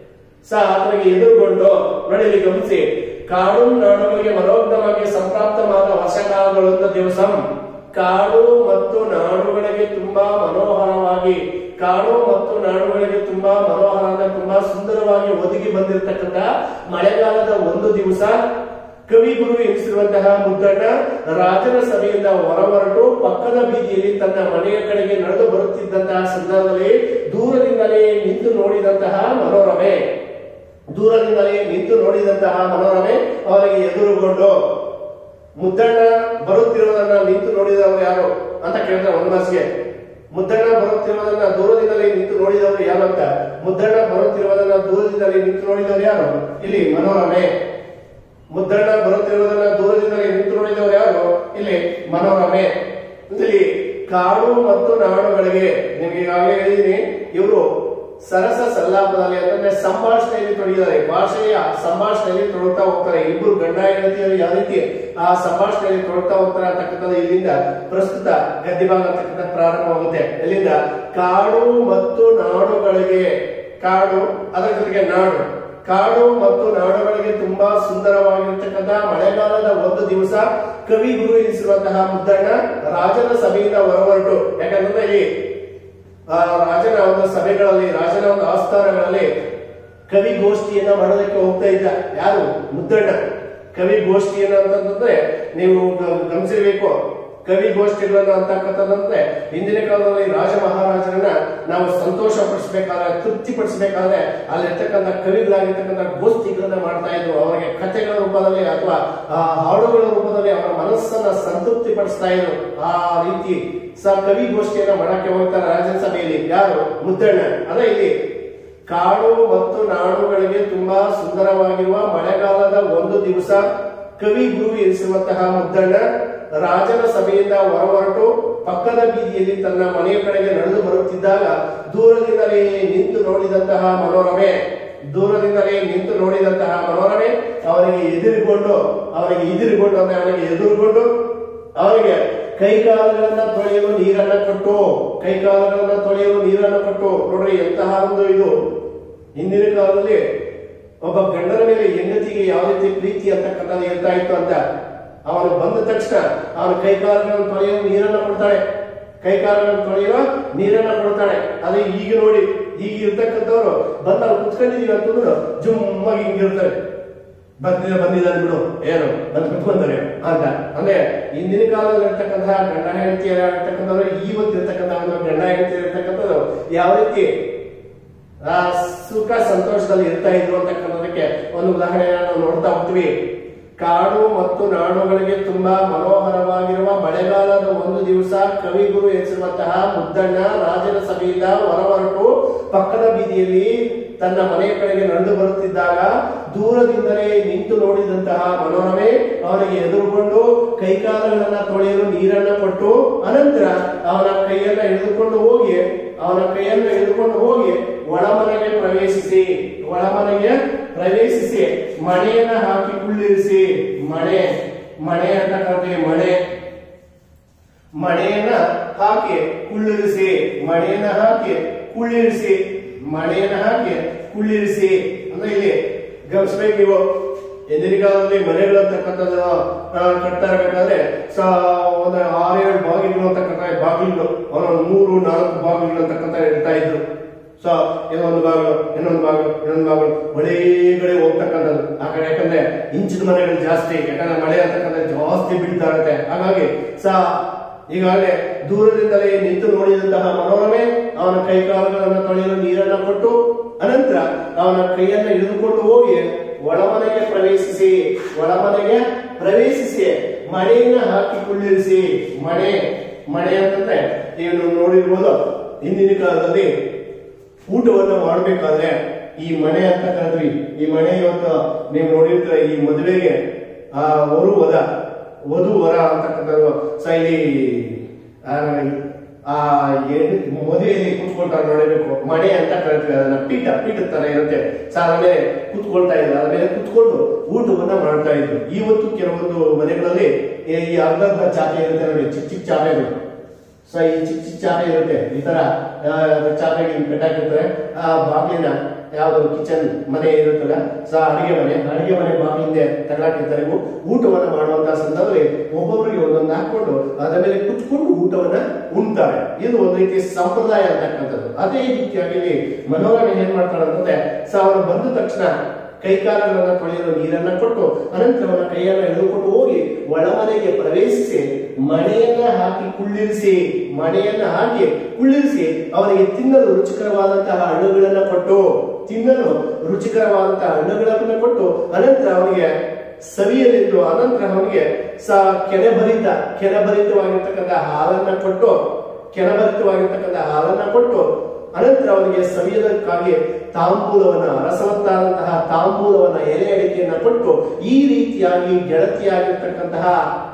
ಸ ಆತನಿಗೆ ಎದುರುಗೊಂಡು ನೋಡಿ ಇಲ್ಲಿ ಗಮನಿಸಿ ಕಾಡು ನಾಡುಗಳಿಗೆ ಮನೋಜ್ಞವಾಗಿ ಸಂಪ್ರಾಪ್ತವಾದ ವರ್ಷಕಾಲಗಳೊಂದು ದಿವಸ ಕಾಡು ಮತ್ತು ನಾಡುಗಳಿಗೆ ತುಂಬಾ ಮನೋಹರವಾಗಿ ಕಾಡು ಮತ್ತು ನಾಡುಗಳಿಗೆ ತುಂಬಾ ಮನೋಹರ ಅಂದ್ರೆ ತುಂಬಾ ಸುಂದರವಾಗಿ ಒದಗಿ ಬಂದಿರತಕ್ಕಂತ ಮಳೆಗಾಲದ ಒಂದು ದಿವಸ ಕವಿ ಗುರು ಎನಿಸಿರುವಂತಹ ಮುದ್ದಣ್ಣ ರಾಜನ ಸಭೆಯಿಂದ ಹೊರಹೊರಟು ಪಕ್ಕದ ಬೀದಿಯಲ್ಲಿ ತನ್ನ ಮನೆಯ ಕಡೆಗೆ ನಡೆದು ಬರುತ್ತಿದ್ದಂತಹ ಸಂದರ್ಭದಲ್ಲಿ ದೂರದಿಂದಲೇ ನಿಂತು ನೋಡಿದಂತಹ ಮನೋರಮೆ ದೂರದಿಂದಲೇ ನಿಂತು ನೋಡಿದಂತಹ ಮನೋರಮೆ ಅವರಿಗೆ ಎದುರುಗೊಂಡು ಮುದ್ದಣ್ಣ ಬರುತ್ತಿರುವುದನ್ನ ನಿಂತು ನೋಡಿದವರು ಯಾರು ಅಂತ ಕೇಳ್ತಾರೆ ಒಂದು ಮಾಸಿಗೆ ಮುದ್ದಣ್ಣ ಬರುತ್ತಿರುವುದನ್ನ ದೂರದಿಂದಲೇ ನಿಂತು ನೋಡಿದವರು ಯಾರು ಅಂತ ಮುದ್ದಣ್ಣ ಬರುತ್ತಿರುವುದನ್ನ ದೂರದಿಂದಲೇ ನಿಂತು ನೋಡಿದವರು ಯಾರು ಇಲ್ಲಿ ಮನೋರಮೆ ಮುದ್ದಣ್ಣ ಬರುತ್ತಿರುವುದನ್ನ ದೂರದಿಂದಲೇ ನಿಂತು ನೋಡಿದವರು ಯಾರು ಇಲ್ಲಿ ಮನೋರಮೆ ಇಲ್ಲಿ ಕಾಡು ಮತ್ತು ನಾಡುಗಳಿಗೆ ನಿಮ್ಗೆ ಈಗಾಗಲೇ ಹೇಳಿದೀನಿ ಇವರು ಸರಸ ಸಲ್ಲಾಪದಲ್ಲಿ ಅಂತಂದ್ರೆ ಸಂಭಾಷಣೆಯಲ್ಲಿ ತೊಡಗಿದ್ದಾರೆ ಭಾಷೆಯ ಸಂಭಾಷಣೆಯಲ್ಲಿ ತೊಡಗ್ತಾ ಹೋಗ್ತಾರೆ ಇಬ್ಬರು ಗಂಡ ಹೆಂಡತಿಯರು ಯಾವ ರೀತಿ ಆ ಸಂಭಾಷಣೆಯಲ್ಲಿ ತೊಡಗ್ತಾ ಹೋಗ್ತಾರೆ ಅಂತಕ್ಕಂಥದ್ದು ಇಲ್ಲಿಂದ ಪ್ರಸ್ತುತ ಗದ್ದಿಭಾಗ ಅಂತಕ್ಕಂಥ ಪ್ರಾರಂಭವಾಗುತ್ತೆ ಇಲ್ಲಿಂದ ಕಾಡು ಮತ್ತು ನಾಡುಗಳಿಗೆ ಕಾಡು ಅದರ ಜೊತೆಗೆ ನಾಡು ಕಾಡು ಮತ್ತು ನಾಡುಗಳಿಗೆ ತುಂಬಾ ಸುಂದರವಾಗಿರ್ತಕ್ಕಂತಹ ಮಳೆಗಾಲದ ಒಂದು ದಿವಸ ಕವಿ ಗುರು ಎನಿಸಿರುವಂತಹ ಮುದ್ದಣ್ಣ ರಾಜನ ಸಭೆಯಿಂದ ಹೊರಹೊರಟು ಯಾಕಂದ್ರೆ ಇಲ್ಲಿ ಆ ರಾಜನ ಒಂದು ಸಭೆಗಳಲ್ಲಿ ರಾಜನ ಒಂದು ಆಸ್ಥಾನಗಳಲ್ಲಿ ಕವಿ ಗೋಷ್ಠಿಯನ್ನ ಮಾಡೋದಕ್ಕೆ ಹೋಗ್ತಾ ಇದ್ದ ಯಾರು ಮುದ್ದಣ್ಣ ಕವಿ ಗೋಷ್ಠಿಯನ್ನ ಅಂತಂದ್ರೆ ನೀವು ಗ- ಗಮನಿಸಿರ್ಬೇಕು ಕವಿ ಗೋಷ್ಠಿಗಳನ್ನು ಅಂತಕ್ಕಂಥದ್ದಂದ್ರೆ ಹಿಂದಿನ ಕಾಲದಲ್ಲಿ ರಾಜ ಮಹಾರಾಜರನ್ನ ನಾವು ಸಂತೋಷ ಪಡಿಸಬೇಕಾದ್ರೆ ತೃಪ್ತಿ ಪಡಿಸಬೇಕಾದ್ರೆ ಅಲ್ಲಿರ್ತಕ್ಕಂಥ ಕವಿಗಳಾಗಿರ್ತಕ್ಕಂಥ ಗೋಷ್ಠಿಗಳನ್ನ ಮಾಡ್ತಾ ಇದ್ರು ಅವರಿಗೆ ಕಥೆಗಳ ರೂಪದಲ್ಲಿ ಅಥವಾ ಆ ಹಾಡುಗಳ ರೂಪದಲ್ಲಿ ಅವರ ಮನಸ್ಸನ್ನ ಸಂತೃಪ್ತಿ ಪಡಿಸ್ತಾ ಇದ್ರು ಆ ರೀತಿ ಸ ಕವಿ ಗೋಷ್ಠಿಯನ್ನ ಮಾಡಕ್ಕೆ ಹೋಗ್ತಾರೆ ರಾಜನ ಸಭೆಯಲ್ಲಿ ಯಾರು ಮುದ್ದಣ್ಣ ಅದೇ ಇಲ್ಲಿ ಕಾಡು ಮತ್ತು ನಾಡುಗಳಿಗೆ ತುಂಬಾ ಸುಂದರವಾಗಿರುವ ಮಳೆಗಾಲದ ಒಂದು ದಿವಸ ಕವಿ ಗುರು ಎನಿಸಿರುವಂತಹ ಮುದ್ದಣ್ಣ ರಾಜನ ಸಭೆಯಿಂದ ಹೊರಹೊರಟು ಪಕ್ಕದ ಬೀದಿಯಲ್ಲಿ ತನ್ನ ಮನೆಯ ಕಡೆಗೆ ನಡೆದು ಬರುತ್ತಿದ್ದಾಗ ದೂರದಿಂದಲೇ ನಿಂತು ನೋಡಿದಂತಹ ಮನೋರಮೆ ದೂರದಿಂದಲೇ ನಿಂತು ನೋಡಿದಂತಹ ಮನೋರಮೆ ಅವನಿಗೆ ಎದುರುಗೊಂಡು ಅವನಿಗೆ ಎದುರುಗೊಂಡು ಅಂದ್ರೆ ಅವನಿಗೆ ಎದುರುಗೊಂಡು ಅವನಿಗೆ ಕೈಕಾಲುಗಳನ್ನ ತೊಳೆಯಲು ನೀರನ್ನ ಕೊಟ್ಟು ಕೈಕಾಲುಗಳನ್ನ ತೊಳೆಯಲು ನೀರನ್ನ ಕೊಟ್ಟು ನೋಡ್ರಿ ಎಂತಹ ಒಂದು ಇದು ಹಿಂದಿನ ಕಾಲದಲ್ಲಿ ಒಬ್ಬ ಗಂಡನ ಮೇಲೆ ಹೆಂಡತಿಗೆ ಯಾವ ರೀತಿ ಪ್ರೀತಿ ಅಂತಕ್ಕಂಥದ್ದು ಇರ್ತಾ ಇತ್ತು ಅಂತ ಅವನು ಬಂದ ತಕ್ಷಣ ಅವನ ಕೈಕಾಲುಗಳನ್ನು ತೊಳೆಯಲು ನೀರನ್ನ ಕೊಡ್ತಾಳೆ ಕೈಕಾಲುಗಳನ್ನು ತೊಳೆಯುವ ನೀರನ್ನ ಕೊಡ್ತಾಳೆ ಅದೇ ಈಗ ನೋಡಿ ಈಗ ಇರ್ತಕ್ಕಂಥವ್ರು ಬಂದ ನಾವು ಕುತ್ಕೊಂಡಿದೀವಿ ಅಂತಂದ್ರು ಜುಮ್ಮಾಗಿ ಹಿಂಗಿರ್ತಾರೆ ಬಂದಿದ ಬಂದಿದ್ದಾನೆ ಬಿಡು ಏನು ಬಂದ್ ಕುತ್ಕೊಂತಾರೆ ಅಂತ ಅಂದ್ರೆ ಹಿಂದಿನ ಕಾಲದಲ್ಲಿ ಇರ್ತಕ್ಕಂತಹ ಗಂಡ ಹೆಂಡತಿಯರಾಗಿರ್ತಕ್ಕಂಥವ್ರು ಇವತ್ತಿರ್ತಕ್ಕಂಥ ಒಂದು ಗಂಡ ಹೆಂಡತಿಯರಿರ್ತಕ್ಕಂಥದ್ದು ಯಾವ ರೀತಿ ಆ ಸುಖ ಸಂತೋಷದಲ್ಲಿ ಇರ್ತಾ ಇದ್ರು ಅಂತಕ್ಕಂಥದಕ್ಕೆ ಒಂದು ಉದಾಹರಣೆಯನ್ನು ನಾವು ನೋಡ್ತಾ ಹೋಗ್ತೀವಿ ಕಾಡು ಮತ್ತು ನಾಡುಗಳಿಗೆ ತುಂಬಾ ಮನೋಹರವಾಗಿರುವ ಮಳೆಗಾಲದ ಒಂದು ದಿವಸ ಕವಿಗುರು ಎನಿಸಿರುವಂತಹ ಮುದ್ದಣ್ಣ ರಾಜನ ಸಭೆಯಿಂದ ಹೊರಹೊರಟು ಪಕ್ಕದ ಬೀದಿಯಲ್ಲಿ ತನ್ನ ಮನೆಯ ಕಡೆಗೆ ನಡೆದು ಬರುತ್ತಿದ್ದಾಗ ದೂರದಿಂದಲೇ ನಿಂತು ನೋಡಿದಂತಹ ಮನೋರಮೆ ಅವನಿಗೆ ಎದುರುಗೊಂಡು ಕೈಕಾಲುಗಳನ್ನ ತೊಳೆಯಲು ನೀರನ್ನ ಕೊಟ್ಟು ಅನಂತರ ಅವನ ಕೈಯನ್ನ ಹಿಡಿದುಕೊಂಡು ಹೋಗಿ ಅವನ ಕೈಯನ್ನ ಹಿಡಿದುಕೊಂಡು ಹೋಗಿ ಒಳಮನೆಗೆ ಪ್ರವೇಶಿಸಿ ಒಳಮನೆಗೆ ಪ್ರವೇಶಿಸಿ ಮಣೆಯನ್ನ ಹಾಕಿ ಕುಳ್ಳಿರಿಸಿ ಮಣೆ ಮಣೆ ಅಂತ ಕರಿತೀವಿ ಮಣೆ ಮಣೆಯನ್ನ ಹಾಕಿ ಕುಳ್ಳಿರಿಸಿ ಮಣೆಯನ್ನ ಹಾಕಿ ಕುಳ್ಳಿರಿಸಿ ಮಣೆಯನ್ನ ಹಾಕಿ ಕುಳ್ಳಿರಿಸಿ ಅಂದ್ರೆ ಇಲ್ಲಿ ಗಮನಿಸ್ಬೇಕು ನೀವು ಹಿಂದಿನ ಕಾಲದಲ್ಲಿ ಮನೆಗಳು ಅಂತಕ್ಕಂಥದ್ದು ಆ, ಕಟ್ತಾ ಇರಬೇಕಾದ್ರೆ ಸ ಒಂದು ಆರೇಳು ಬಾಗಿಲು ಅಂತಕ್ಕಂಥ ಬಾಗಿಲು ಒಂದೊಂದು ಮೂರು ನಾಲ್ಕು ಬಾಗಿಲು ಅಂತಕ್ಕಂಥ ಇಡ್ತಾ ಇದ್ರು ಸೊ ಔಷಧಿ ಬೀಳ್ತಾ ಇರುತ್ತೆ ಹಾಗಾಗಿ ಸಾ ಈಗಾಗಲೇ ದೂರದಿಂದಲೇ ನಿಂತು ನೋಡಿದಂತಹ ಮನೋರಮೆ ಅವನ ಕೈಕಾಲುಗಳನ್ನು ತೊಳೆಯಲು ನೀರನ್ನ ಕೊಟ್ಟು ಅನಂತರ ಅವನ ಕೈಯನ್ನ ಹಿಡಿದುಕೊಂಡು ಹೋಗಿ ಒಳಮನೆಗೆ ಪ್ರವೇಶಿಸಿ ಒಳಮನೆಗೆ ಪ್ರವೇಶಿಸಿ ಮಣೆಯನ್ನ ಹಾಕಿ ಕುಳ್ಳಿರಿಸಿ ಮಣೆ ಮಣೆ ಅಂತಂದ್ರೆ ನೀವು ನೋಡಿರ್ಬೋದು ಹಿಂದಿನ ಕಾಲದಲ್ಲಿ ಊಟವನ್ನ ಮಾಡಬೇಕಾದ್ರೆ ಈ ಮನೆ ಅಂತ ಕರೆದ್ವಿ ಈ ಮನೆ ಇವತ್ತು ನೀವು ನೋಡಿರ್ತೀರ ಈ ಮದುವೆಗೆ ಆ ವರು ವದ ವಧು ವರ ಅಂತಕ್ಕಂಥದ್ದು ಸ ಇಲ್ಲಿ ಆ, ಆ ಏನ್- ಮದುವೆಯಲ್ಲಿ ಕೂತ್ಕೊಳ್ತಾರೆ ನೋಡಬೇಕು ಮನೆ ಅಂತ ಕರಿತೀವಿ ಅದನ್ನ ಪೀಠ ಪೀಠದ ತರ ಇರುತ್ತೆ ಸ ಅದ್ರ ಮೇಲೆ ಕೂತ್ಕೊಳ್ತಾ ಇದ್ರು ಅದ್ರ ಮೇಲೆ ಕೂತ್ಕೊಂಡು ಊಟವನ್ನ ಮಾಡ್ತಾ ಇದ್ರು ಇವತ್ತು ಕೆಲವೊಂದು ಮನೆಗಳಲ್ಲಿ ಈ ಈ ಅರ್ಧ ಅರ್ಧ ಚಾಪೆ ಇರುತ್ತೆ ನೋಡಿ ಚಿಕ್ಕ ಚಿಕ್ಕ ಚಾಪೆಗಳು ಸೊ ಈ ಚಿಕ್ಕ ಚಿಕ್ಕ ಚಾಪೆ ಇರುತ್ತೆ ಈ ತರ ಆ, ಚಾಪೆಗೆ ಹಿಂಗ್ ಕಟ್ಟಾಕಿರ್ತಾರೆ ಆ ಬಾಗಿಲಿನ ಯಾವ್ದು ಕಿಚನ್ ಮನೆ ಇರುತ್ತಲ್ಲ ಸೊ ಅಡಿಗೆ ಮನೆ ಅಡಿಗೆ ಮನೆ ಬಾಗಿಲಿಂದ ತಗಲಾಕಿರ್ತಾರೆ ಇವು ಊಟವನ್ನ ಮಾಡುವಂತ ಸಂದರ್ಭದಲ್ಲಿ ಒಬ್ಬೊಬ್ಬರಿಗೆ ಒಂದೊಂದು ಹಾಕೊಂಡು ಅದರ ಮೇಲೆ ಕುತ್ಕೊಂಡು ಊಟವನ್ನ ಉಣ್ತಾರೆ ಇದು ಒಂದು ರೀತಿ ಸಂಪ್ರದಾಯ ಅಂತಕ್ಕಂಥದ್ದು ಅದೇ ರೀತಿಯಾಗಿ ಇಲ್ಲಿ ಮನೋರಮೆ ಏನ್ ಮಾಡ್ತಾರೆ ಅಂತಂದ್ರೆ ಸೊ ಅವನು ಬಂದ ತಕ್ಷಣ ಕೈಕಾಲುಗಳನ್ನ ತೊಳೆಯಲು ನೀರನ್ನ ಕೊಟ್ಟು ಅನಂತರ ಅವನ ಕೈಯನ್ನ ಎಳೆದುಕೊಂಡು ಹೋಗಿ ಒಳಮನೆಗೆ ಪ್ರವೇಶಿಸಿ ಮಣೆಯನ್ನ ಹಾಕಿ ಕುಳ್ಳಿರಿಸಿ ಮಣೆಯನ್ನ ಹಾಕಿ ಕುಳ್ಳಿರಿಸಿ ಅವನಿಗೆ ತಿನ್ನಲು ರುಚಿಕರವಾದಂತಹ ಹಣ್ಣುಗಳನ್ನ ಕೊಟ್ಟು ತಿನ್ನಲು ರುಚಿಕರವಾದಂತಹ ಹಣ್ಣುಗಳನ್ನ ಕೊಟ್ಟು ಅನಂತರ ಅವನಿಗೆ ಸವಿಯಲಿದ್ದು ಅನಂತರ ಅವನಿಗೆ ಸ ಕೆನೆಭರಿತ ಕೆನೆಭರಿತವಾಗಿರ್ತಕ್ಕಂಥ ಹಾಲನ್ನ ಕೊಟ್ಟು ಕೆನೆಭರಿತವಾಗಿರ್ತಕ್ಕಂಥ ಹಾಲನ್ನ ಕೊಟ್ಟು ಅನಂತರ ಅವನಿಗೆ ಸವಿಯದಕ್ಕಾಗಿ ತಾಂಬೂಲವನ್ನ ರಸವತ್ತಾದಂತಹ ತಾಂಬೂಲವನ್ನ ಎಲೆ ಅಡಿಕೆಯನ್ನ ಕೊಟ್ಟು ಈ ರೀತಿಯಾಗಿ ಗೆಳತಿಯಾಗಿರ್ತಕ್ಕಂತಹ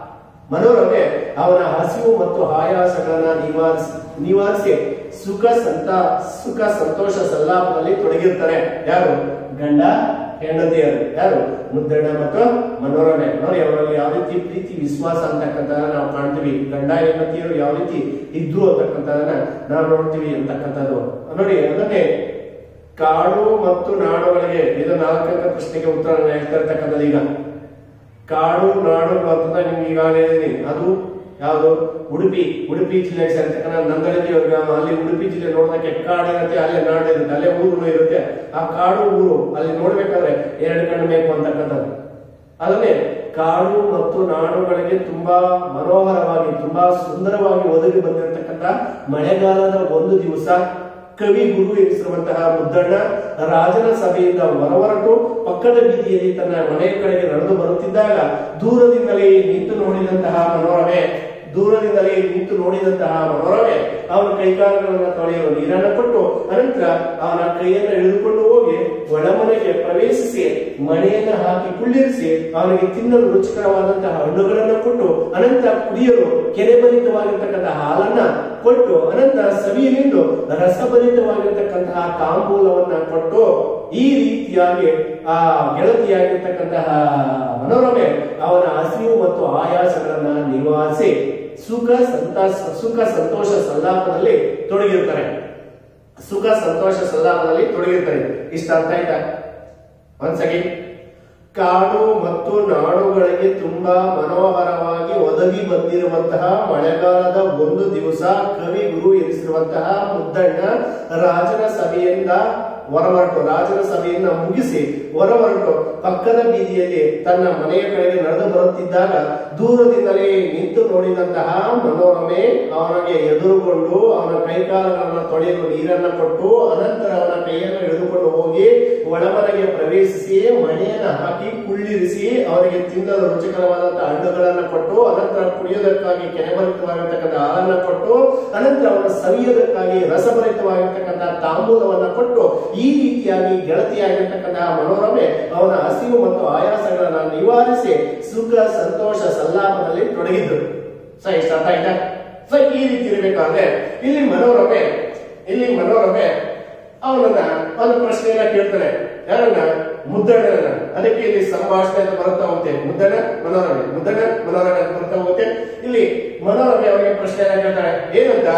ಮನೋರಮೆ ಅವನ ಹಸಿವು ಮತ್ತು ಆಯಾಸಗಳನ್ನ ನಿವಾರಿಸಿ ನಿವಾರಿಸಿ ಸುಖ ಸಂತ ಸುಖ ಸಂತೋಷ ಸಲ್ಲಾಪದಲ್ಲಿ ತೊಡಗಿರ್ತಾರೆ ಯಾರು ಗಂಡ ಹೆಂಡತಿಯರು ಯಾರು ಮುದ್ದಣ್ಣ ಮತ್ತು ಮನೋರಮೆ ನೋಡಿ ಅವರಲ್ಲಿ ಯಾವ ರೀತಿ ಪ್ರೀತಿ ವಿಶ್ವಾಸ ಅಂತಕ್ಕಂಥದ್ದನ್ನ ನಾವು ಕಾಣ್ತೀವಿ ಗಂಡ ಹೆಂಡತಿಯರು ಯಾವ ರೀತಿ ಇದ್ರು ಅಂತಕ್ಕಂಥದನ್ನ ನಾವು ನೋಡ್ತೀವಿ ಅಂತಕ್ಕಂಥದ್ದು ನೋಡಿ ಅದನ್ನೇ ಕಾಡು ಮತ್ತು ನಾಡುಗಳಿಗೆ ಇದು ನಾಲ್ಕನೇ ಪ್ರಶ್ನೆಗೆ ಉತ್ತರ ನಾನು ಹೇಳ್ತಾ ಇರ್ತಕ್ಕಂಥದ್ದು ಈಗ ಕಾಡು ನಾಡು ಅಂತಂದ್ರೆ ನಿಮ್ಗೆ ಈಗಾಗಲೇ ಹೇಳಿದೀನಿ ಅದು ಯಾವುದು ಉಡುಪಿ ಉಡುಪಿ ಜಿಲ್ಲೆಗೆ ಸೇರ್ತಕ್ಕಂಥ ನಂದಳಿಗೆ ಅಲ್ಲಿ ಉಡುಪಿ ಜಿಲ್ಲೆ ನೋಡೋದಕ್ಕೆ ಕಾಡು ಇರುತ್ತೆ ಅಲ್ಲೇ ನಾಡು ಇರುತ್ತೆ ಅಲ್ಲೇ ಊರು ಇರುತ್ತೆ ಆ ಕಾಡು ಊರು ಅಲ್ಲಿ ನೋಡ್ಬೇಕಾದ್ರೆ ಎರಡು ಕಣ್ಣು ಬೇಕು ಅಂತಕ್ಕಂಥದ್ದು ಅದನ್ನೇ ಕಾಡು ಮತ್ತು ನಾಡುಗಳಿಗೆ ತುಂಬಾ ಮನೋಹರವಾಗಿ ತುಂಬಾ ಸುಂದರವಾಗಿ ಒದಗಿ ಬಂದಿರತಕ್ಕಂಥ ಮಳೆಗಾಲದ ಒಂದು ದಿವಸ ಕವಿ ಗುರು ಎನಿಸಿರುವಂತಹ ಮುದ್ದಣ್ಣ ರಾಜನ ಸಭೆಯಿಂದ ಹೊರಹೊರಟು ಪಕ್ಕದ ಬೀದಿಯಲ್ಲಿ ತನ್ನ ಮನೆಯ ಕಡೆಗೆ ನಡೆದು ಬರುತ್ತಿದ್ದಾಗ ದೂರದಿಂದಲೇ ನಿಂತು ನೋಡಿದಂತಹ ಮನೋರಮೆ ದೂರದಿಂದಲೇ ನಿಂತು ನೋಡಿದಂತಹ ಮನೋರಮೆ ಅವನ ಕೈಕಾಲುಗಳನ್ನು ತೊಳೆಯಲು ನೀರನ್ನು ಕೊಟ್ಟು ಅನಂತರ ಅವನ ಕೈಯನ್ನು ಎಳೆದುಕೊಂಡು ಹೋಗಿ ಒಳಮನೆಗೆ ಪ್ರವೇಶಿಸಿ ಮಣೆಯನ್ನ ಹಾಕಿ ಕುಳ್ಳಿರಿಸಿ ಅವನಿಗೆ ತಿನ್ನಲು ರುಚಿಕರವಾದಂತಹ ಹಣ್ಣುಗಳನ್ನು ಕೊಟ್ಟು ಅನಂತರ ಕುಡಿಯಲು ಕೆರೆಭರಿತವಾಗಿರ್ತಕ್ಕಂತಹ ಹಾಲನ್ನ ಕೊಟ್ಟು ಅನಂತರ ಸವಿಯಲಿಂದು ರಸಭರಿತವಾಗಿರ್ತಕ್ಕಂತಹ ತಾಂಬೂಲವನ್ನ ಕೊಟ್ಟು ಈ ರೀತಿಯಾಗಿ ಆ ಗೆಳತಿಯಾಗಿರ್ತಕ್ಕಂತಹ ಮನೋರಮೆ ಅವನ ಹಸಿವು ಮತ್ತು ಆಯಾಸಗಳನ್ನ ನಿವಾರಿಸಿ ಸುಖ ಸಂತೋಷ ಸುಖ ಸಂತೋಷ ಸಲ್ಲಾಪದಲ್ಲಿ ತೊಡಗಿರ್ತಾರೆ ಸುಖ ಸಂತೋಷ ಸಲ್ಲಾಪದಲ್ಲಿ ತೊಡಗಿರ್ತಾರೆ ಇಷ್ಟ ಅರ್ಥ ಆಯ್ತಾ ಒಂದ್ಸಗಿ ಕಾಡು ಮತ್ತು ನಾಡುಗಳಿಗೆ ತುಂಬಾ ಮನೋಹರವಾಗಿ ಒದಗಿ ಬಂದಿರುವಂತಹ ಮಳೆಗಾಲದ ಒಂದು ದಿವಸ ಕವಿ ಗುರು ಎನಿಸಿರುವಂತಹ ಮುದ್ದಣ್ಣ ರಾಜನ ಸಭೆಯಿಂದ ಹೊರಹೊರಟು ರಾಜನ ಸಭೆಯನ್ನ ಮುಗಿಸಿ ಹೊರಹೊರಟು ಪಕ್ಕದ ಬೀದಿಯಲ್ಲಿ ತನ್ನ ಮನೆಯ ಕಡೆಗೆ ನಡೆದು ಬರುತ್ತಿದ್ದಾಗ ದೂರದಿಂದಲೇ ನಿಂತು ನೋಡಿದಂತಹ ಮನೋರಮೆ ಅವನಿಗೆ ಎದುರುಗೊಂಡು ಅವನ ಕೈಕಾಲುಗಳನ್ನು ತೊಳೆಯಲು ನೀರನ್ನ ಕೊಟ್ಟು ಅನಂತರ ಅವನ ಕೈಯನ್ನು ಹಿಡಿದುಕೊಂಡು ಹೋಗಿ ಒಳಮನೆಗೆ ಪ್ರವೇಶಿಸಿ ಮಣೆಯನ್ನ ಹಾಕಿ ಕುಳ್ಳಿರಿಸಿ ಅವನಿಗೆ ತಿನ್ನಲು ರುಚಿಕರವಾದಂತಹ ಹಣ್ಣುಗಳನ್ನ ಕೊಟ್ಟು ಅನಂತರ ಕುಡಿಯೋದಕ್ಕಾಗಿ ಕೆನೆಭರಿತವಾಗಿರ್ತಕ್ಕಂಥ ಹಾಲನ್ನ ಕೊಟ್ಟು ಅನಂತರ ಅವನ ಸವಿಯೋದಕ್ಕಾಗಿ ರಸಭರಿತವಾಗಿರ್ತಕ್ಕಂಥ ತಾಂಬೂಲವನ್ನ ಕೊಟ್ಟು ಈ ರೀತಿಯಾಗಿ ಗೆಳತಿಯಾಗಿರ್ತಕ್ಕಂತಹ ಮನೋರಮೆ ಅವನ ಹಸಿವು ಮತ್ತು ಆಯಾಸಗಳನ್ನ ನಿವಾರಿಸಿ ಸುಖ ಸಂತೋಷ ಸಲ್ಲಾಪದಲ್ಲಿ ತೊಡಗಿದ್ರು ಸೊ ಇಷ್ಟ ಅರ್ಥ ಆಯ್ತಾ ಸೊ ಈ ರೀತಿ ಇರಬೇಕಾದ್ರೆ ಇಲ್ಲಿ ಮನೋರಮೆ ಇಲ್ಲಿ ಮನೋರಮೆ ಅವನನ್ನ ಒಂದು ಪ್ರಶ್ನೆಯನ್ನ ಕೇಳ್ತಾನೆ ಯಾರನ್ನ ಮುದ್ದಣ್ಣನ ಅದಕ್ಕೆ ಇಲ್ಲಿ ಸಂಭಾಷಣೆ ಅಂತ ಬರುತ್ತಾ ಹೋಗುತ್ತೆ ಮುದ್ದಣ್ಣ ಮನೋರಮೆ ಮುದ್ದಣ್ಣ ಮನೋರಮೆ ಅಂತ ಬರುತ್ತಾ ಹೋಗುತ್ತೆ ಇಲ್ಲಿ ಮನೋರಮೆ ಅವನಿಗೆ ಪ್ರಶ್ನೆಯನ್ನ ಕೇಳ್ತಾಳೆ ಏನಂತ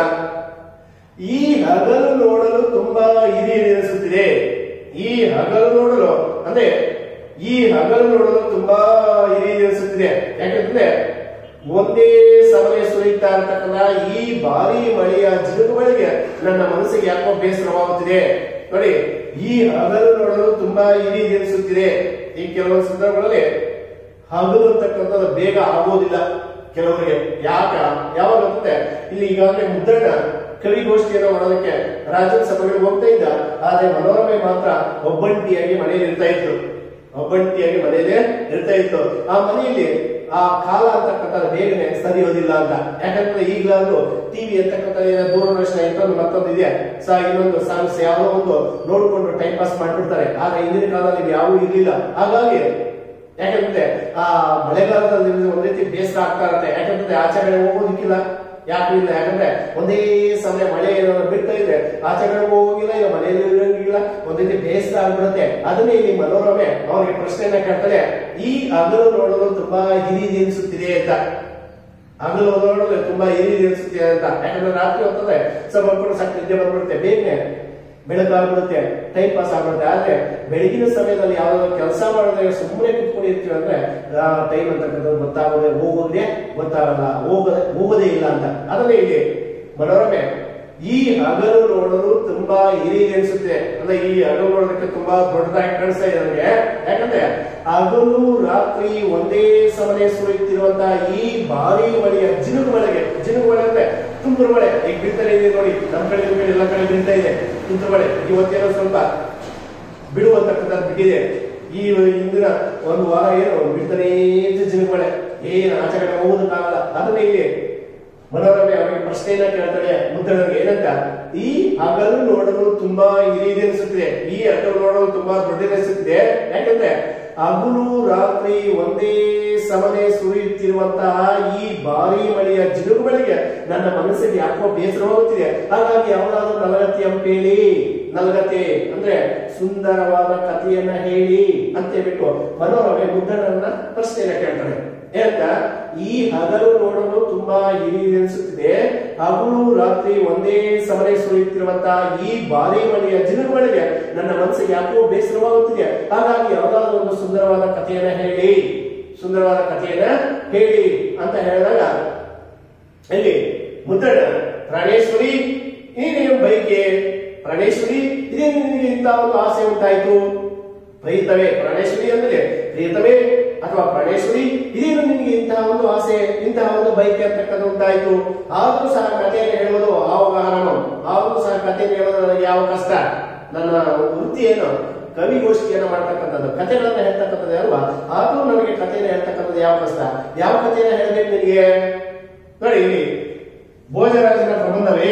ಈ ಹಗಲು ನೋಡಲು ತುಂಬಾ ಹಿರಿ ಎನಿಸುತ್ತಿದೆ ಈ ಹಗಲು ನೋಡಲು ಅಂದ್ರೆ ಈ ಹಗಲು ನೋಡಲು ತುಂಬಾ ಹಿರಿ ಎನಿಸುತ್ತಿದೆ ಯಾಕಂದ್ರೆ ಒಂದೇ ಸಮಯ ಸುರಿತಾ ಇರ್ತಕ್ಕಂಥ ಈ ಭಾರಿ ಮಳೆಯ ಜಿರುಗುಗಳಿಗೆ ನನ್ನ ಮನಸ್ಸಿಗೆ ಯಾಕೋ ಬೇಸರವಾಗುತ್ತಿದೆ ನೋಡಿ ಈ ಹಗಲು ನೋಡಲು ತುಂಬಾ ಹಿರಿ ಎನಿಸುತ್ತಿದೆ ಈ ಕೆಲವೊಂದು ಸಂದರ್ಭಗಳಲ್ಲಿ ಹಗಲು ಅಂತಕ್ಕಂಥದ್ದು ಬೇಗ ಆಗೋದಿಲ್ಲ ಕೆಲವರಿಗೆ ಯಾಕ ಯಾವಾಗ ಅಂದ್ರೆ ಇಲ್ಲಿ ಈಗಾಗಲೇ ಮುದ್ದಣ್ಣ ಕವಿಗೋಷ್ಠಿಯನ್ನು ಮಾಡೋದಕ್ಕೆ ರಾಜ್ಯ ಸಭೆಗಳಿಗೆ ಹೋಗ್ತಾ ಇದ್ದ ಆದ್ರೆ ಮನೋರಮೆ ಮಾತ್ರ ಒಬ್ಬಂಟಿಯಾಗಿ ಮನೆಯಲ್ಲಿ ಇರ್ತಾ ಇತ್ತು ಒಬ್ಬಂಟಿಯಾಗಿ ಮನೆಯಲ್ಲೇ ಇರ್ತಾ ಇತ್ತು ಆ ಮನೆಯಲ್ಲಿ ಆ ಕಾಲ ಅಂತಕ್ಕಂಥ ಬೇಗನೆ ಸರಿಯೋದಿಲ್ಲ ಅಂತ ಯಾಕಂದ್ರೆ ಈಗಲಾದ್ರೂ ಟಿವಿ ಅಂತಕ್ಕಂಥ ಏನೋ ದೂರದರ್ಶನ ಇಂಥದ್ದು ಮತ್ತೊಂದು ಇದೆ ಸಾ ಇನ್ನೊಂದು ಸಾಂಗ್ಸ್ ಯಾವುದೋ ಒಂದು ನೋಡ್ಕೊಂಡು ಟೈಮ್ ಪಾಸ್ ಮಾಡ್ಬಿಡ್ತಾರೆ ಆದ್ರೆ ಹಿಂದಿನ ಕಾಲದಲ್ಲಿ ಇವು ಯಾವೂ ಇರ್ಲಿಲ್ಲ ಹಾಗಾಗಿ ಯಾಕಂದ್ರೆ ಆ ಮಳೆಗಾಲದಲ್ಲಿ ಒಂದ್ ರೀತಿ ಬೇಸರ ಆಗ್ತಾ ಇರುತ್ತೆ ಯಾಕಂದ್ರೆ ಆಚೆ ಕಡೆ ಹೋಗೋದಿಕ್ಕಿಲ್ಲ ಯಾಕೂ ಇಲ್ಲ ಯಾಕಂದ್ರೆ ಒಂದೇ ಸಮಯ ಮಳೆ ಏನಾದ್ರು ಬಿಡ್ತಾ ಇದೆ ಆಚೆ ಕಡೆ ಹೋಗಿಲ್ಲ ಇಲ್ಲ ಮನೆಯಲ್ಲಿ ಇರಂಗಿಲ್ಲ ಒಂದ್ ರೀತಿ ಬೇಸರ ಆಗ್ಬಿಡುತ್ತೆ ಅದನ್ನೇ ಇಲ್ಲಿ ಮನೋರಮೆ ಅವನಿಗೆ ಪ್ರಶ್ನೆಯನ್ನ ಕೇಳ್ತಾಳೆ ಈ ಹಗಲು ನೋಡಲು ತುಂಬಾ ಹಿರಿದು ಎನಿಸುತ್ತಿದೆ ಅಂತ ಹಗಲು ನೋಡಲು ತುಂಬಾ ಹಿರಿದು ಎನಿಸುತ್ತಿದೆ ಅಂತ ಯಾಕಂದ್ರೆ ರಾತ್ರಿ ಹೊತ್ತದೆ ಸ್ವಲ್ಪ ಕೂಡ ಸಾಕು ನಿದ್ದೆ ಬಂದ್ಬಿಡುತ್ತೆ ಬೇಗನೆ ಬೆಳಕಾಗ್ಬಿಡುತ್ತೆ ಟೈಮ್ ಪಾಸ್ ಆಗ್ಬಿಡುತ್ತೆ ಆದ್ರೆ ಬೆಳಗಿನ ಸಮಯದಲ್ಲಿ ಯಾವ್ದಾದ್ರು ಕೆಲಸ ಮಾಡಿದ್ರೆ ಸುಮ್ಮನೆ ಕುತ್ಕೊಂಡಿರ್ತೀವಿ ಅಂದ್ರೆ ಟೈಮ್ ಅಂತಕ್ಕಂಥದ್ದು ಗೊತ್ತಾಗೋದೇ ಹೋಗೋದೇ ಗೊತ್ತಾಗಲ್ಲ ಹೋಗದೆ ಹೋಗೋದೇ ಇಲ್ಲ ಅಂತ ಅದನ್ನೇ ಇಲ್ಲಿ ಮನೋರಮೆ ಈ ಹಗಲು ನೋಡಲು ತುಂಬಾ ಹಿರಿ ಅನ್ಸುತ್ತೆ ಅಂದ್ರೆ ಈ ಹಗಲು ನೋಡೋದಕ್ಕೆ ತುಂಬಾ ದೊಡ್ಡದಾಗಿ ಕಾಣಿಸ್ತಾ ಇದೆ ನನಗೆ ಯಾಕಂದ್ರೆ ಹಗಲು ರಾತ್ರಿ ಒಂದೇ ಸಮನೆ ಸುರಿಯುತ್ತಿರುವಂತಹ ಈ ಭಾರಿ ಮಳೆಯ ಜಿನುಗು ಮಳೆಗೆ ಜಿನುಗು ಮಳೆ ಅಂದ್ರೆ ತುಂತುರು ಮಳೆ ಈಗ ಬೀಳ್ತಾನೆ ಇದೆ ನೋಡಿ ನಮ್ಮ ಕಡೆ ನಿಮ್ಮ ಕಡೆ ಎಲ್ಲ ಕಡೆ ಬೀಳ್ತಾ ಇದೆ ತುಂತುರು ಮಳೆ ಇವತ್ತೇನೋ ಸ್ವಲ್ಪ ಬಿಡುವಂತಕ್ಕಂಥದ್ದು ಬಿಟ್ಟಿದೆ ಈ ಇಂದಿನ ಒಂದು ವಾರ ಏನು ಬಿಡ್ತಾನೇ ಇತ್ತು ಜಿನುಗು ಮಳೆ ಏನು ಆಚೆ ಕಡೆ ಹೋಗೋದಕ್ಕಾಗಲ್ಲ ಅದನ್ನ ಇಲ್ಲಿ ಮನೋರಮೆ ಅವರಿಗೆ ಪ್ರಶ್ನೆಯನ್ನ ಕೇಳ್ತಾಳೆ ಮುದ್ದನಿಗೆ ಏನಂತ ಈ ಹಗಲು ನೋಡಲು ತುಂಬಾ ಹಿರಿಯದೆ ಅನಿಸುತ್ತಿದೆ ಈ ಹಗಲು ನೋಡಲು ತುಂಬಾ ದೊಡ್ಡದನಿಸುತ್ತಿದೆ ಯಾಕಂದ್ರೆ ಹಗಲು ರಾತ್ರಿ ಒಂದೇ ಸಮನೆ ಸುರಿಯುತ್ತಿರುವಂತಹ ಈ ಭಾರಿ ಮಳೆಯ ಜಿನುಗು ಮಳೆಗೆ ನನ್ನ ಮನಸ್ಸಿಗೆ ಯಾಕೋ ಬೇಸರವಾಗುತ್ತಿದೆ ಹಾಗಾಗಿ ಯಾವುದಾದ್ರೂ ನಲಗತಿ ಅಂಪೇಳಿ ನಲ್ಗತೆ ಅಂದ್ರೆ ಸುಂದರವಾದ ಕಥೆಯನ್ನ ಹೇಳಿ ಅಂತ ಹೇಳ್ಬಿಟ್ಟು ಮನೋರಮೆ ಮುದ್ದಣ್ಣನ ಪ್ರಶ್ನೆಯನ್ನ ಕೇಳ್ತಾಳೆ ಏನಂತ ಈ ಹಗಲು ನೋಡಲು ತುಂಬಾ ಹಿರಿ ಅನಿಸುತ್ತಿದೆ ಹಗಲು ರಾತ್ರಿ ಒಂದೇ ಸಮನೆ ಸುರಿಯುತ್ತಿರುವಂತಹ ಈ ಭಾರಿ ಮಳೆಯ ಜಿನುಗುಗಳಿಗೆ ನನ್ನ ಮನಸ್ಸಿಗೆ ಯಾಕೋ ಬೇಸರವಾಗುತ್ತಿದೆ ಹಾಗಾಗಿ ಯಾವುದಾದ್ರೂ ಒಂದು ಸುಂದರವಾದ ಕಥೆಯನ್ನ ಹೇಳಿ ಸುಂದರವಾದ ಕಥೆಯನ್ನ ಹೇಳಿ ಅಂತ ಹೇಳಿದಾಗ ಇಲ್ಲಿ ಮುದ್ದಣ್ಣ ಪ್ರಾಣೇಶ್ವರಿ ನೀನೇನು ಬೈಕೆ ಪ್ರಾಣೇಶ್ವರಿ ಇದೇ ನಿನಗೆ ಇಂಥ ಒಂದು ಆಸೆ ಉಂಟಾಯ್ತು ಪ್ರೀತವೇ ಪ್ರಾಣೇಶ್ವರಿ ಅಂದ್ರೆ ಪ್ರೀತವೇ ಅಥವಾ ಪ್ರಾಣೇಶ್ವರಿ ಇದೇನು ನಿನಗೆ ಇಂತಹ ಒಂದು ಆಸೆ ಇಂತಹ ಒಂದು ಬೈಕೆ ಅಂತಕ್ಕದ್ದು ಉಂಟಾಯ್ತು ಆದ್ರೂ ಸಹ ಕಥೆಯನ್ನು ಹೇಳುವುದು ಆವಗಾಹನ ಆದ್ರೂ ಸಹ ಕಥೆಯನ್ನು ಹೇಳೋದು ನನಗೆ ಯಾವ ಕಷ್ಟ ನನ್ನ ವೃತ್ತಿ ಏನು ಕವಿಗೋಷ್ಠಿಯನ್ನು ಮಾಡ್ತಕ್ಕಂಥದ್ದು ಕಥೆಗಳನ್ನ ಹೇಳ್ತಕ್ಕಂಥದ್ದು ಅಲ್ವಾ ಆದ್ರೂ ನನಗೆ ಕಥೆಯನ್ನು ಹೇಳ್ತಕ್ಕಂಥದ್ದು ಯಾವ ಕಷ್ಟ ಯಾವ ಕಥೆಯನ್ನು ಹೇಳ್ಬೇಕು ನಿನಗೆ ನೋಡಿ ಇಲ್ಲಿ ಭೋಜರಾಜನ ಪ್ರಬಂಧವೇ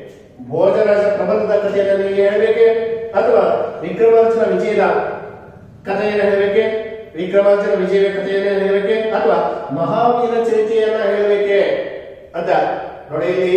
ಭೋಜರಾಜ ಪ್ರಬಂಧದ ಕಥೆಯನ್ನು ನಿಮಗೆ ಹೇಳಬೇಕೆ ಅಥವಾ ವಿಕ್ರಮಾರ್ಜುನ ವಿಜಯದ ಕಥೆಯನ್ನು ಹೇಳಬೇಕೆ ವಿಕ್ರಮಾರ್ಜುನ ವಿಜಯ ಕಥೆಯನ್ನು ಹೇಳಬೇಕೆ ಅಥವಾ ಮಹಾವೀರ ಚರಿತೆಯನ್ನ ಹೇಳಬೇಕೆ ಅಂತ ನೋಡಿ ಇಲ್ಲಿ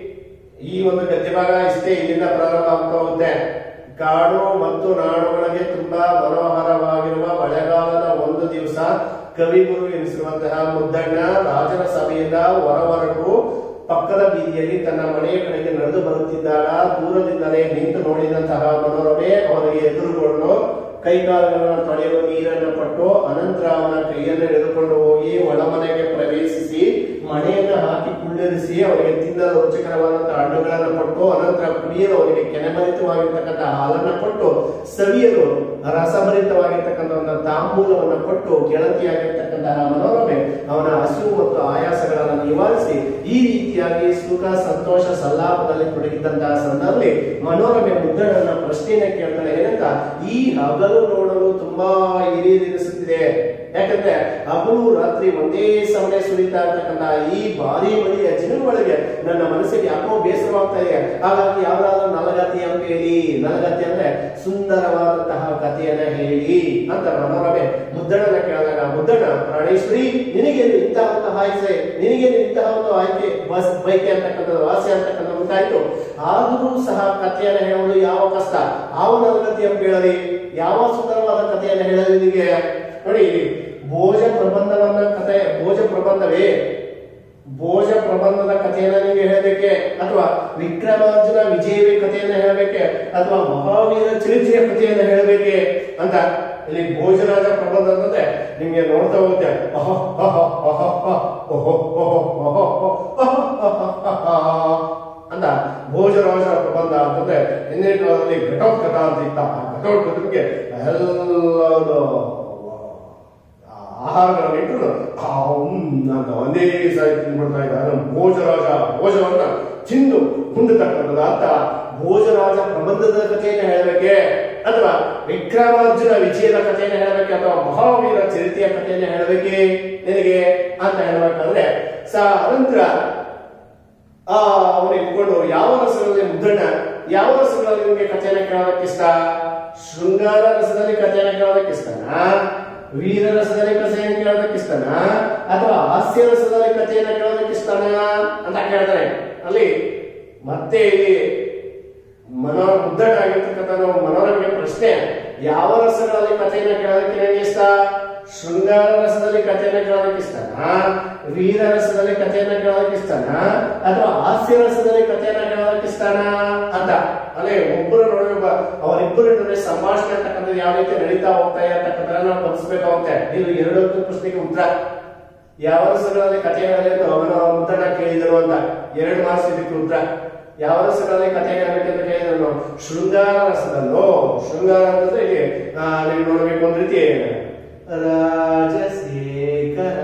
ಈ ಒಂದು ಗದ್ಯ ಭಾಗ ಇಷ್ಟೇ ಇಲ್ಲಿಂದ ಪ್ರಾರಂಭ ಆಗ್ತಾ ಹೋಗುತ್ತೆ ಕಾಡು ಮತ್ತು ನಾಡುಗಳಿಗೆ ತುಂಬಾ ಮನೋಹರವಾಗಿರುವ ಮಳೆಗಾಲದ ಒಂದು ದಿವಸ ಕವಿಗುರು ಎನಿಸಿರುವಂತಹ ಮುದ್ದಣ್ಣ ರಾಜನ ಸಭೆಯಿಂದ ಹೊರಹೊರಟು ಪಕ್ಕದ ಬೀದಿಯಲ್ಲಿ ತನ್ನ ಮನೆಯ ಕಡೆಗೆ ನಡೆದು ಬರುತ್ತಿದ್ದಾಗ ದೂರದಿಂದಲೇ ನಿಂತು ನೋಡಿದಂತಹ ಮನೋರಮೆ ಅವನಿಗೆ ಎದುರುಗೊಂಡು ಕೈಕಾಲುಗಳನ್ನು ತೊಳೆಯುವ ನೀರನ್ನು ಕೊಟ್ಟು ಅನಂತರ ಅವನ ಕೈಯನ್ನು ಎಳೆದುಕೊಂಡು ಹೋಗಿ ಒಳಮನೆಗೆ ಪ್ರವೇಶಿಸಿ ಮಣೆಯನ್ನು ಹಾಕಿ ಕುಳ್ಳಿರಿಸಿ ಅವರಿಗೆ ತಿನ್ನಲು ರುಚಿಕರವಾದಂತಹ ಹಣ್ಣುಗಳನ್ನು ಕೊಟ್ಟು ಅನಂತರ ಕುಡಿಯಲು ಅವರಿಗೆ ಕೆನೆಭರಿತವಾಗಿರ್ತಕ್ಕಂಥ ಹಾಲನ್ನು ಕೊಟ್ಟು ಸವಿಯಲು ರಸಭರಿತವಾಗಿರ್ತಕ್ಕಂಥ ಒಂದು ತಾಂಬೂಲವನ್ನು ಕೊಟ್ಟು ಗೆಳತಿಯಾಗಿರ್ತಕ್ಕಂತಹ ಮನೋರಮೆ ಅವನ ಹಸಿವು ಮತ್ತು ಆಯಾಸಗಳನ್ನು ನಿವಾರಿಸಿ ಈ ರೀತಿಯಾಗಿ ಸುಖ ಸಂತೋಷ ಸಲ್ಲಾಪದಲ್ಲಿ ತೊಡಗಿದ್ದಂತಹ ಸಂದರ್ಭದಲ್ಲಿ ಮನೋರಮೆ ಮುದ್ದಣ್ಣನ ಪ್ರಶ್ನೆಯನ್ನ ಕೇಳ್ತಾಳೆ ಏನಂತ ಈ ಹಗಲು ನೋಡಲು ತುಂಬಾ ಹಿರಿಯರಿಸುತ್ತಿದೆ ಯಾಕಂದ್ರೆ ಹಗಲು ರಾತ್ರಿ ಒಂದೇ ಸಮಯ ಸುರಿತಾ ಇರ್ತಕ್ಕಂತಹ ಈ ಭಾರಿ ಮಳೆಯ ಜಿನುಗೊಳಗೆ ನನ್ನ ಮನಸ್ಸಿಗೆ ಯಾಕೋ ಬೇಸರವಾಗ್ತಾ ಇದೆ ಹಾಗಾಗಿ ಯಾವ್ದಾದ್ರು ನಲಗತಿ ಅಂತ ಹೇಳಿ ನಲಗತಿ ಅಂದ್ರೆ ಸುಂದರವಾದಂತಹ ಕಥೆಯನ್ನ ಹೇಳಿ ಅಂತ ಮನೋರಮೆ ಮುದ್ದಣ್ಣನ ಕೇಳಿದಾಗ ಮುದ್ದಣ್ಣ ಪ್ರಾಣೇಶ್ವರಿ ನಿನಗೆ ಇಂತಹ ಒಂದು ಆಯ್ಕೆ ನಿನಗೆ ಇಂತಹ ಒಂದು ಆಯ್ಕೆ ಬಸ್ ಬೈಕೆ ಅಂತಕ್ಕಂಥದ್ದು ಆಸೆ ಅಂತಕ್ಕಂಥದ್ದು ಉಂಟಾಯ್ತು ಆದರೂ ಸಹ ಕಥೆಯನ್ನ ಹೇಳೋದು ಯಾವ ಕಷ್ಟ ಯಾವ ನಲಗತಿ ಅಂತ ಹೇಳಲಿ ಯಾವ ಸುಂದರವಾದ ಕಥೆಯನ್ನ ಹೇಳಲಿ ನಿನಗೆ ನೋಡಿ ಇಲ್ಲಿ ಭೋಜ ಪ್ರಬಂಧವನ್ನ ಕಥೆ ಭೋಜ ಪ್ರಬಂಧವೇ ಭೋಜ ಪ್ರಬಂಧದ ಕಥೆಯನ್ನ ನಿಮಗೆ ಹೇಳಬೇಕೆ ಅಥವಾ ವಿಕ್ರಮಾರ್ಜುನ ವಿಜಯವೇ ಕಥೆಯನ್ನ ಹೇಳಬೇಕೆ ಅಥವಾ ಮಹಾವೀರ ಚರಿತ್ರೆಯ ಕಥೆಯನ್ನ ಹೇಳಬೇಕೆ ಅಂತ ಇಲ್ಲಿ ಭೋಜರಾಜ ಪ್ರಬಂಧ ಅಂತಂದ್ರೆ ನಿಮ್ಗೆ ನೋಡ್ತಾ ಹೋಗುತ್ತೆ ಅಹೋ, ಅಹೋ, ಅಹೋ, ಅಹೋ, ಅಹೋ, ಅಹೋ, ಅಹೋ, ಅಹೋ, ಅಂತ ಭೋಜರಾಜ ಪ್ರಬಂಧ ಅಂತಂದ್ರೆ ಹಿಂದಿನ ಕಾಲದಲ್ಲಿ ಘಟೋತ್ಕಟ ಅಂತ ಇತ್ತ ಆ ಘಟೋತ್ಕಟಕ್ಕೆ ಎಲ್ಲದು ಆಹಾರಗಳನ್ನು ಇಟ್ಟು ಕಾಮ್ ಅಂತ ಒಂದೇ ಸಾರಿ ತಿಂದ್ಬಿಡ್ತಾ ಇದ್ದ ಅದನ್ನು ಭೋಜರಾಜ ಭೋಜವನ್ನ ತಿಂದು ಹುಂಡತಕ್ಕಂಥದ್ದು ಅಂತ ಭೋಜರಾಜ ಪ್ರಬಂಧದ ಕಥೆಯನ್ನು ಹೇಳಬೇಕೆ ಅಥವಾ ವಿಕ್ರಮಾರ್ಜುನ ವಿಜಯದ ಕಥೆಯನ್ನು ಹೇಳಬೇಕೆ ಅಥವಾ ಮಹಾವೀರ ಚರಿತೆಯ ಕಥೆಯನ್ನು ಹೇಳಬೇಕೆ ನಿನಗೆ ಅಂತ ಹೇಳಬೇಕಾದ್ರೆ ಸ ಅನಂತರ ಆ ಅವನು ಇಟ್ಕೊಂಡು ಯಾವ ರಸಗಳಲ್ಲಿ ಮುದ್ದಣ್ಣ ಯಾವ ರಸಗಳಲ್ಲಿ ನಿಮಗೆ ಕಥೆಯನ್ನು ಕೇಳೋದಕ್ಕೆ ಇಷ್ಟ ಶೃಂಗಾರ ರಸದಲ್ಲಿ ಕಥೆಯನ್ನು ಕೇಳೋದಕ್ಕೆ ಇಷ್ಟನಾ ವೀರ ರಸದಲ್ಲಿ ಕಥೆಯನ್ನು ಕೇಳೋದಕ್ಕೆ ಇಷ್ಟನಾ ಅಥವಾ ಹಾಸ್ಯ ರಸದಲ್ಲಿ ಕಥೆಯನ್ನು ಕೇಳೋದಕ್ಕೆ ಇಷ್ಟನಾ ಅಂತ ಕೇಳ್ತಾರೆ ಅಲ್ಲಿ ಮತ್ತೆ ಇಲ್ಲಿ ಮನೋ ಮುದ್ದಣ್ಣ ಆಗಿರ್ತಕ್ಕಂಥ ನಾವು ಮನೋರಂಜನೆ ಪ್ರಶ್ನೆ ಯಾವ ರಸಗಳಲ್ಲಿ ಕಥೆಯನ್ನು ಕೇಳೋದಕ್ಕೆ ನನಗೆ ಇಷ್ಟ ಶೃಂಗಾರ ರಸದಲ್ಲಿ ಕಥೆಯನ್ನು ಕೇಳೋದಕ್ಕೆ ಇಷ್ಟನಾ ವೀರ ರಸದಲ್ಲಿ ಕಥೆಯನ್ನು ಕೇಳೋದಕ್ಕೆ ಇಷ್ಟನಾ ಅಥವಾ ಹಾಸ್ಯ ರಸದಲ್ಲಿ ಕಥೆಯನ್ನು ಕೇಳೋದಕ್ಕೆ ಇಷ್ಟನಾ ಅಂತ ಅಲ್ಲೇ ಒಬ್ಬರ ನಡುವೆ ಒಬ್ಬ ಅವರಿಬ್ಬರ ನಡುವೆ ಸಂಭಾಷಣೆ ಅಂತಕ್ಕಂಥದ್ದು ಯಾವ ರೀತಿ ನಡೀತಾ ಹೋಗ್ತಾ ಇದೆ ಅಂತಕ್ಕಂಥ ನಾವು ಗಮನಿಸಬೇಕಾಗುತ್ತೆ ಇದು ಎರಡೊಂದು ಪ್ರಶ್ನೆಗೆ ಉತ್ತರ ಯಾವ ರಸಗಳಲ್ಲಿ ಕಥೆಗಳಲ್ಲಿ ಅಂತ ಅವನು ಮುದ್ದಣ್ಣ ಕೇಳಿದರು ಅಂತ ಎರಡು ಮಾರ್ಕ್ಸ್ ಇದಕ್ಕೆ ಉತ್ತರ ಯಾವ ರಸಗಳಲ್ಲಿ ಕಥೆ ಹೇಳಬೇಕಂತ ಕೇಳಿದ್ರು ಶೃಂಗಾರ ರಸದಲ್ಲೋ ಶೃಂಗಾರ ಅಂತಂದ್ರೆ ಇಲ್ಲಿ ಆ, ನೀವು ನೋಡಬೇಕು ಒಂದ್ ರೀತಿ ರಾಜಶೇಖರ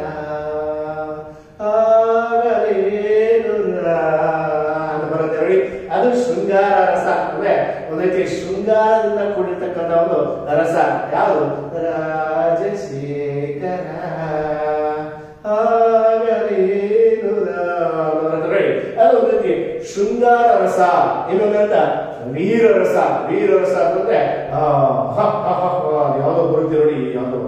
ಆಗಲೇನು ರಾ- ಅಂತ ಬರುತ್ತೆ ನೋಡಿ ಅದು ಶೃಂಗಾರ ರಸ ಅಂದ್ರೆ ಒಂದ್ ರೀತಿ ಶೃಂಗಾರದಿಂದ ಕೂಡಿರ್ತಕ್ಕಂಥ ಒಂದು ರಸ ಯಾವುದು ರಾಜಶೇಖರ ಆಗಲೇನು ರಾ- ಅಂತ ಬರುತ್ತೆ ನೋಡಿ ಅದು ಒಂದು ರೀತಿ ಶೃಂಗಾರ ರಸ ಇನ್ನೊಂದಂತ ವೀರ ರಸ ವೀರ ರಸ ಅಂತಂದ್ರೆ ಆ, ಹ, ಹ, ಹ, ಹ, ಅದು ಯಾವ್ದೋ ಬರುತ್ತೆ ನೋಡಿ ಯಾವ್ದೋ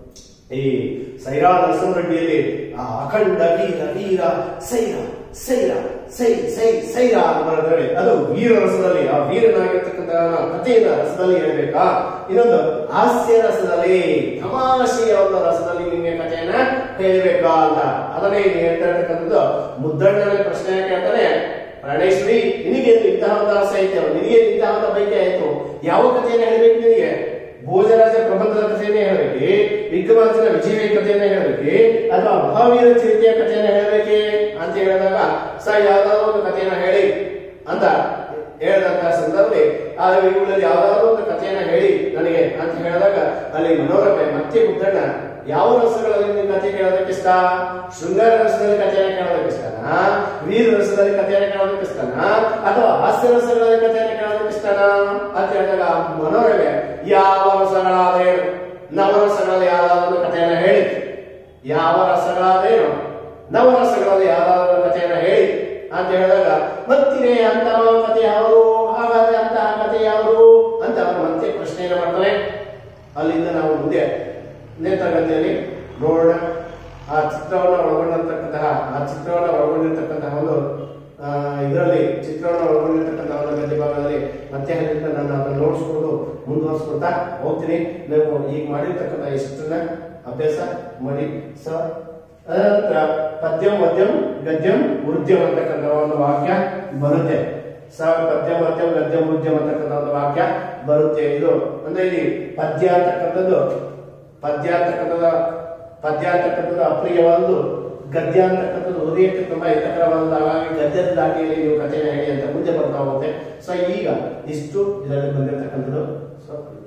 ಈ ಸೈರಾ ನರಸಿಂಹರೆಡ್ಡಿಯಲ್ಲಿ ಆ ಅಖಂಡ ವೀರ ವೀರ ಸೈರ ಸೈರ ಸೈ ಸೈ ಸೈರ ಅಂತ ಬರುತ್ತೆ ನೋಡಿ. ಅದು ವೀರ ರಸದಲ್ಲಿ ಆ ವೀರನಾಗಿರ್ತಕ್ಕಂಥ ಕಥೆಯನ್ನ ರಸದಲ್ಲಿ ಹೇಳ್ಬೇಕಾ ಇನ್ನೊಂದು ಹಾಸ್ಯ ರಸದಲ್ಲಿ ತಮಾಷೆಯ ಒಂದು ರಸದಲ್ಲಿ ನಿಮಗೆ ಕಥೆಯನ್ನ ಹೇಳ್ಬೇಕಾ ಅಂತ ಅದನ್ನೇ ಇಲ್ಲಿ ಹೇಳ್ತಾ ಇರ್ತಕ್ಕಂಥದ್ದು ಮುದ್ದಣ್ಣನ ಪ್ರಶ್ನೆ ಕೇಳ್ತಾನೆ ಪ್ರಾಣೇಶ್ವರಿ ನಿನಗೆ ಇಂತಹ ಒಂದು ಆಸೆ ಐತೆ ನಿನಗೆ ಇಂತಹ ಒಂದು ಬೈಕೆ ಆಯ್ತು ಯಾವ ಕಥೆಯನ್ನ ಹೇಳ್ಬೇಕು ನಿನಗೆ ಭೋಜರಾಜ ಪ್ರಬಂಧದ ಕಥೆಯನ್ನೇ ಹೇಳಬೇಕೆ ವಿಕ್ರಮಾರ್ಜುನ ವಿಜಯ ಕಥೆಯನ್ನ ಹೇಳಬೇಕೆ ಅಥವಾ ಮಹಾವೀರ ಚರಿತೆಯ ಕಥೆಯನ್ನ ಹೇಳಬೇಕೆ ಅಂತ ಹೇಳಿದಾಗ ಸ ಯಾವ್ದಾದ್ರು ಒಂದು ಕಥೆಯನ್ನ ಹೇಳಿ ಅಂತ ಹೇಳಿದಂತ ಸಂದರ್ಭದಲ್ಲಿ ಆ ಇವುಗಳಲ್ಲಿ ಯಾವ್ದಾದ್ರು ಒಂದು ಕಥೆಯನ್ನ ಹೇಳಿ ನನಗೆ ಅಂತ ಹೇಳಿದಾಗ ಅಲ್ಲಿ ಮನೋರಮೆ ಮತ್ತೆ ಮುದ್ದಣ್ಣ ಯಾವ ರಸಗಳಲ್ಲಿ ನಿನ್ ಕಥೆ ಕೇಳೋದಕ್ಕೆ ಇಷ್ಟ ಶೃಂಗಾರ ರಸದಲ್ಲಿ ಕಥೆಯನ್ನ ಕೇಳೋದಕ್ಕೆ ಇಷ್ಟನಾ ವೀರ ರಸದಲ್ಲಿ ಕಥೆಯನ್ನ ಕೇಳೋದಕ್ಕೆ ಇಷ್ಟನಾ ಅಥವಾ ಹಾಸ್ಯ ರಸಗಳಲ್ಲಿ ಕಥೆಯನ್ನ ಕೇಳೋದಕ್ಕೆ ಇಷ್ಟನಾ ಅಂತ ಹೇಳಿದಾಗ ಮನೋರಮೆ ಯಾವ ರಸಗಳಾದೇನು ನವರಸಗಳಲ್ಲಿ ಯಾವ್ದಾದ್ರು ಕಥೆಯನ್ನ ಹೇಳಿ ಯಾವ ರಸಗಳಾದೇನು ನವರಸಗಳಲ್ಲಿ ಯಾವ್ದಾದ್ರು ಕಥೆಯನ್ನ ಹೇಳಿ ಅಂತ ಹೇಳಿದಾಗ ಮತ್ತಿನೇ ಅಂತ ಕಥೆ ಯಾವುದು ಹಾಗಾದ್ರೆ ಅಂತ ಕಥೆ ಯಾವುದು ಅಂತ ಅವರು ಮತ್ತೆ ಪ್ರಶ್ನೆಯನ್ನು ಮಾಡ್ತಾರೆ ಅಲ್ಲಿಂದ ನಾವು ಮುಂದೆ ಮುಂದಿನ ತರಗತಿಯಲ್ಲಿ ನೋಡೋಣ ಆ ಚಿತ್ರವನ್ನು ಒಳಗೊಂಡಿರ್ತಕ್ಕಂತಹ ಆ ಚಿತ್ರವನ್ನು ಒಳಗೊಂಡಿರ್ತಕ್ಕಂತಹ ಒಂದು ಇದರಲ್ಲಿ ಚಿತ್ರವನ್ನು ಒಳಗೊಂಡಿರ್ತಕ್ಕಂತಹ ಒಂದು ಗದ್ಯ ಭಾಗದಲ್ಲಿ ಮತ್ತೆ ಅಲ್ಲಿಂದ ನಾನು ಅದನ್ನು ನೋಡಿಸ್ಕೊಂಡು ಮುಂದುವರಿಸ್ಕೊಳ್ತಾ ಹೋಗ್ತೀನಿ ನೀವು ಈಗ ಮಾಡಿರ್ತಕ್ಕಂಥ ಇಷ್ಟನ್ನ ಅಭ್ಯಾಸ ಮಾಡಿ ಸ ಅನಂತರ ಪದ್ಯಂ ಮದ್ಯಂ ಗದ್ಯಂ ವೃದ್ಯಂ ಅಂತಕ್ಕಂಥ ಒಂದು ವಾಕ್ಯ ಬರುತ್ತೆ ಸ ಪದ್ಯ ಮದ್ಯಂ ಗದ್ಯಂ ವೃದ್ಯಂ ಅಂತಕ್ಕಂಥ ಒಂದು ವಾಕ್ಯ ಬರುತ್ತೆ ಇದು ಅಂದ್ರೆ ಇಲ್ಲಿ ಪದ್ಯ ಅಂತಕ್ಕಂಥದ್ದು ಪದ್ಯ ಅಂತಕ್ಕಂಥದ್ದು ಪದ್ಯ ಅಂತಕ್ಕಂಥದ್ದು ಅಪ್ರಿಯವಾದ್ದು ಗದ್ಯ ಅಂತಕ್ಕಂಥದ್ದು ಹೃದಯಕ್ಕೆ ತುಂಬಾ ಹಿತಕರವಾದ ಹಾಗಾಗಿ ಗದ್ಯದ ದಾಟಿಯಲ್ಲಿ ನೀವು ಕಥೆನ ಹೇಳಿ ಅಂತ ಮುಂದೆ ಬರ್ತಾ ಹೋಗುತ್ತೆ ಸೊ ಈಗ ಇಷ್ಟು ಇದರಲ್ಲಿ ಬಂದಿರತಕ್ಕಂಥದ್ದು ಸೊ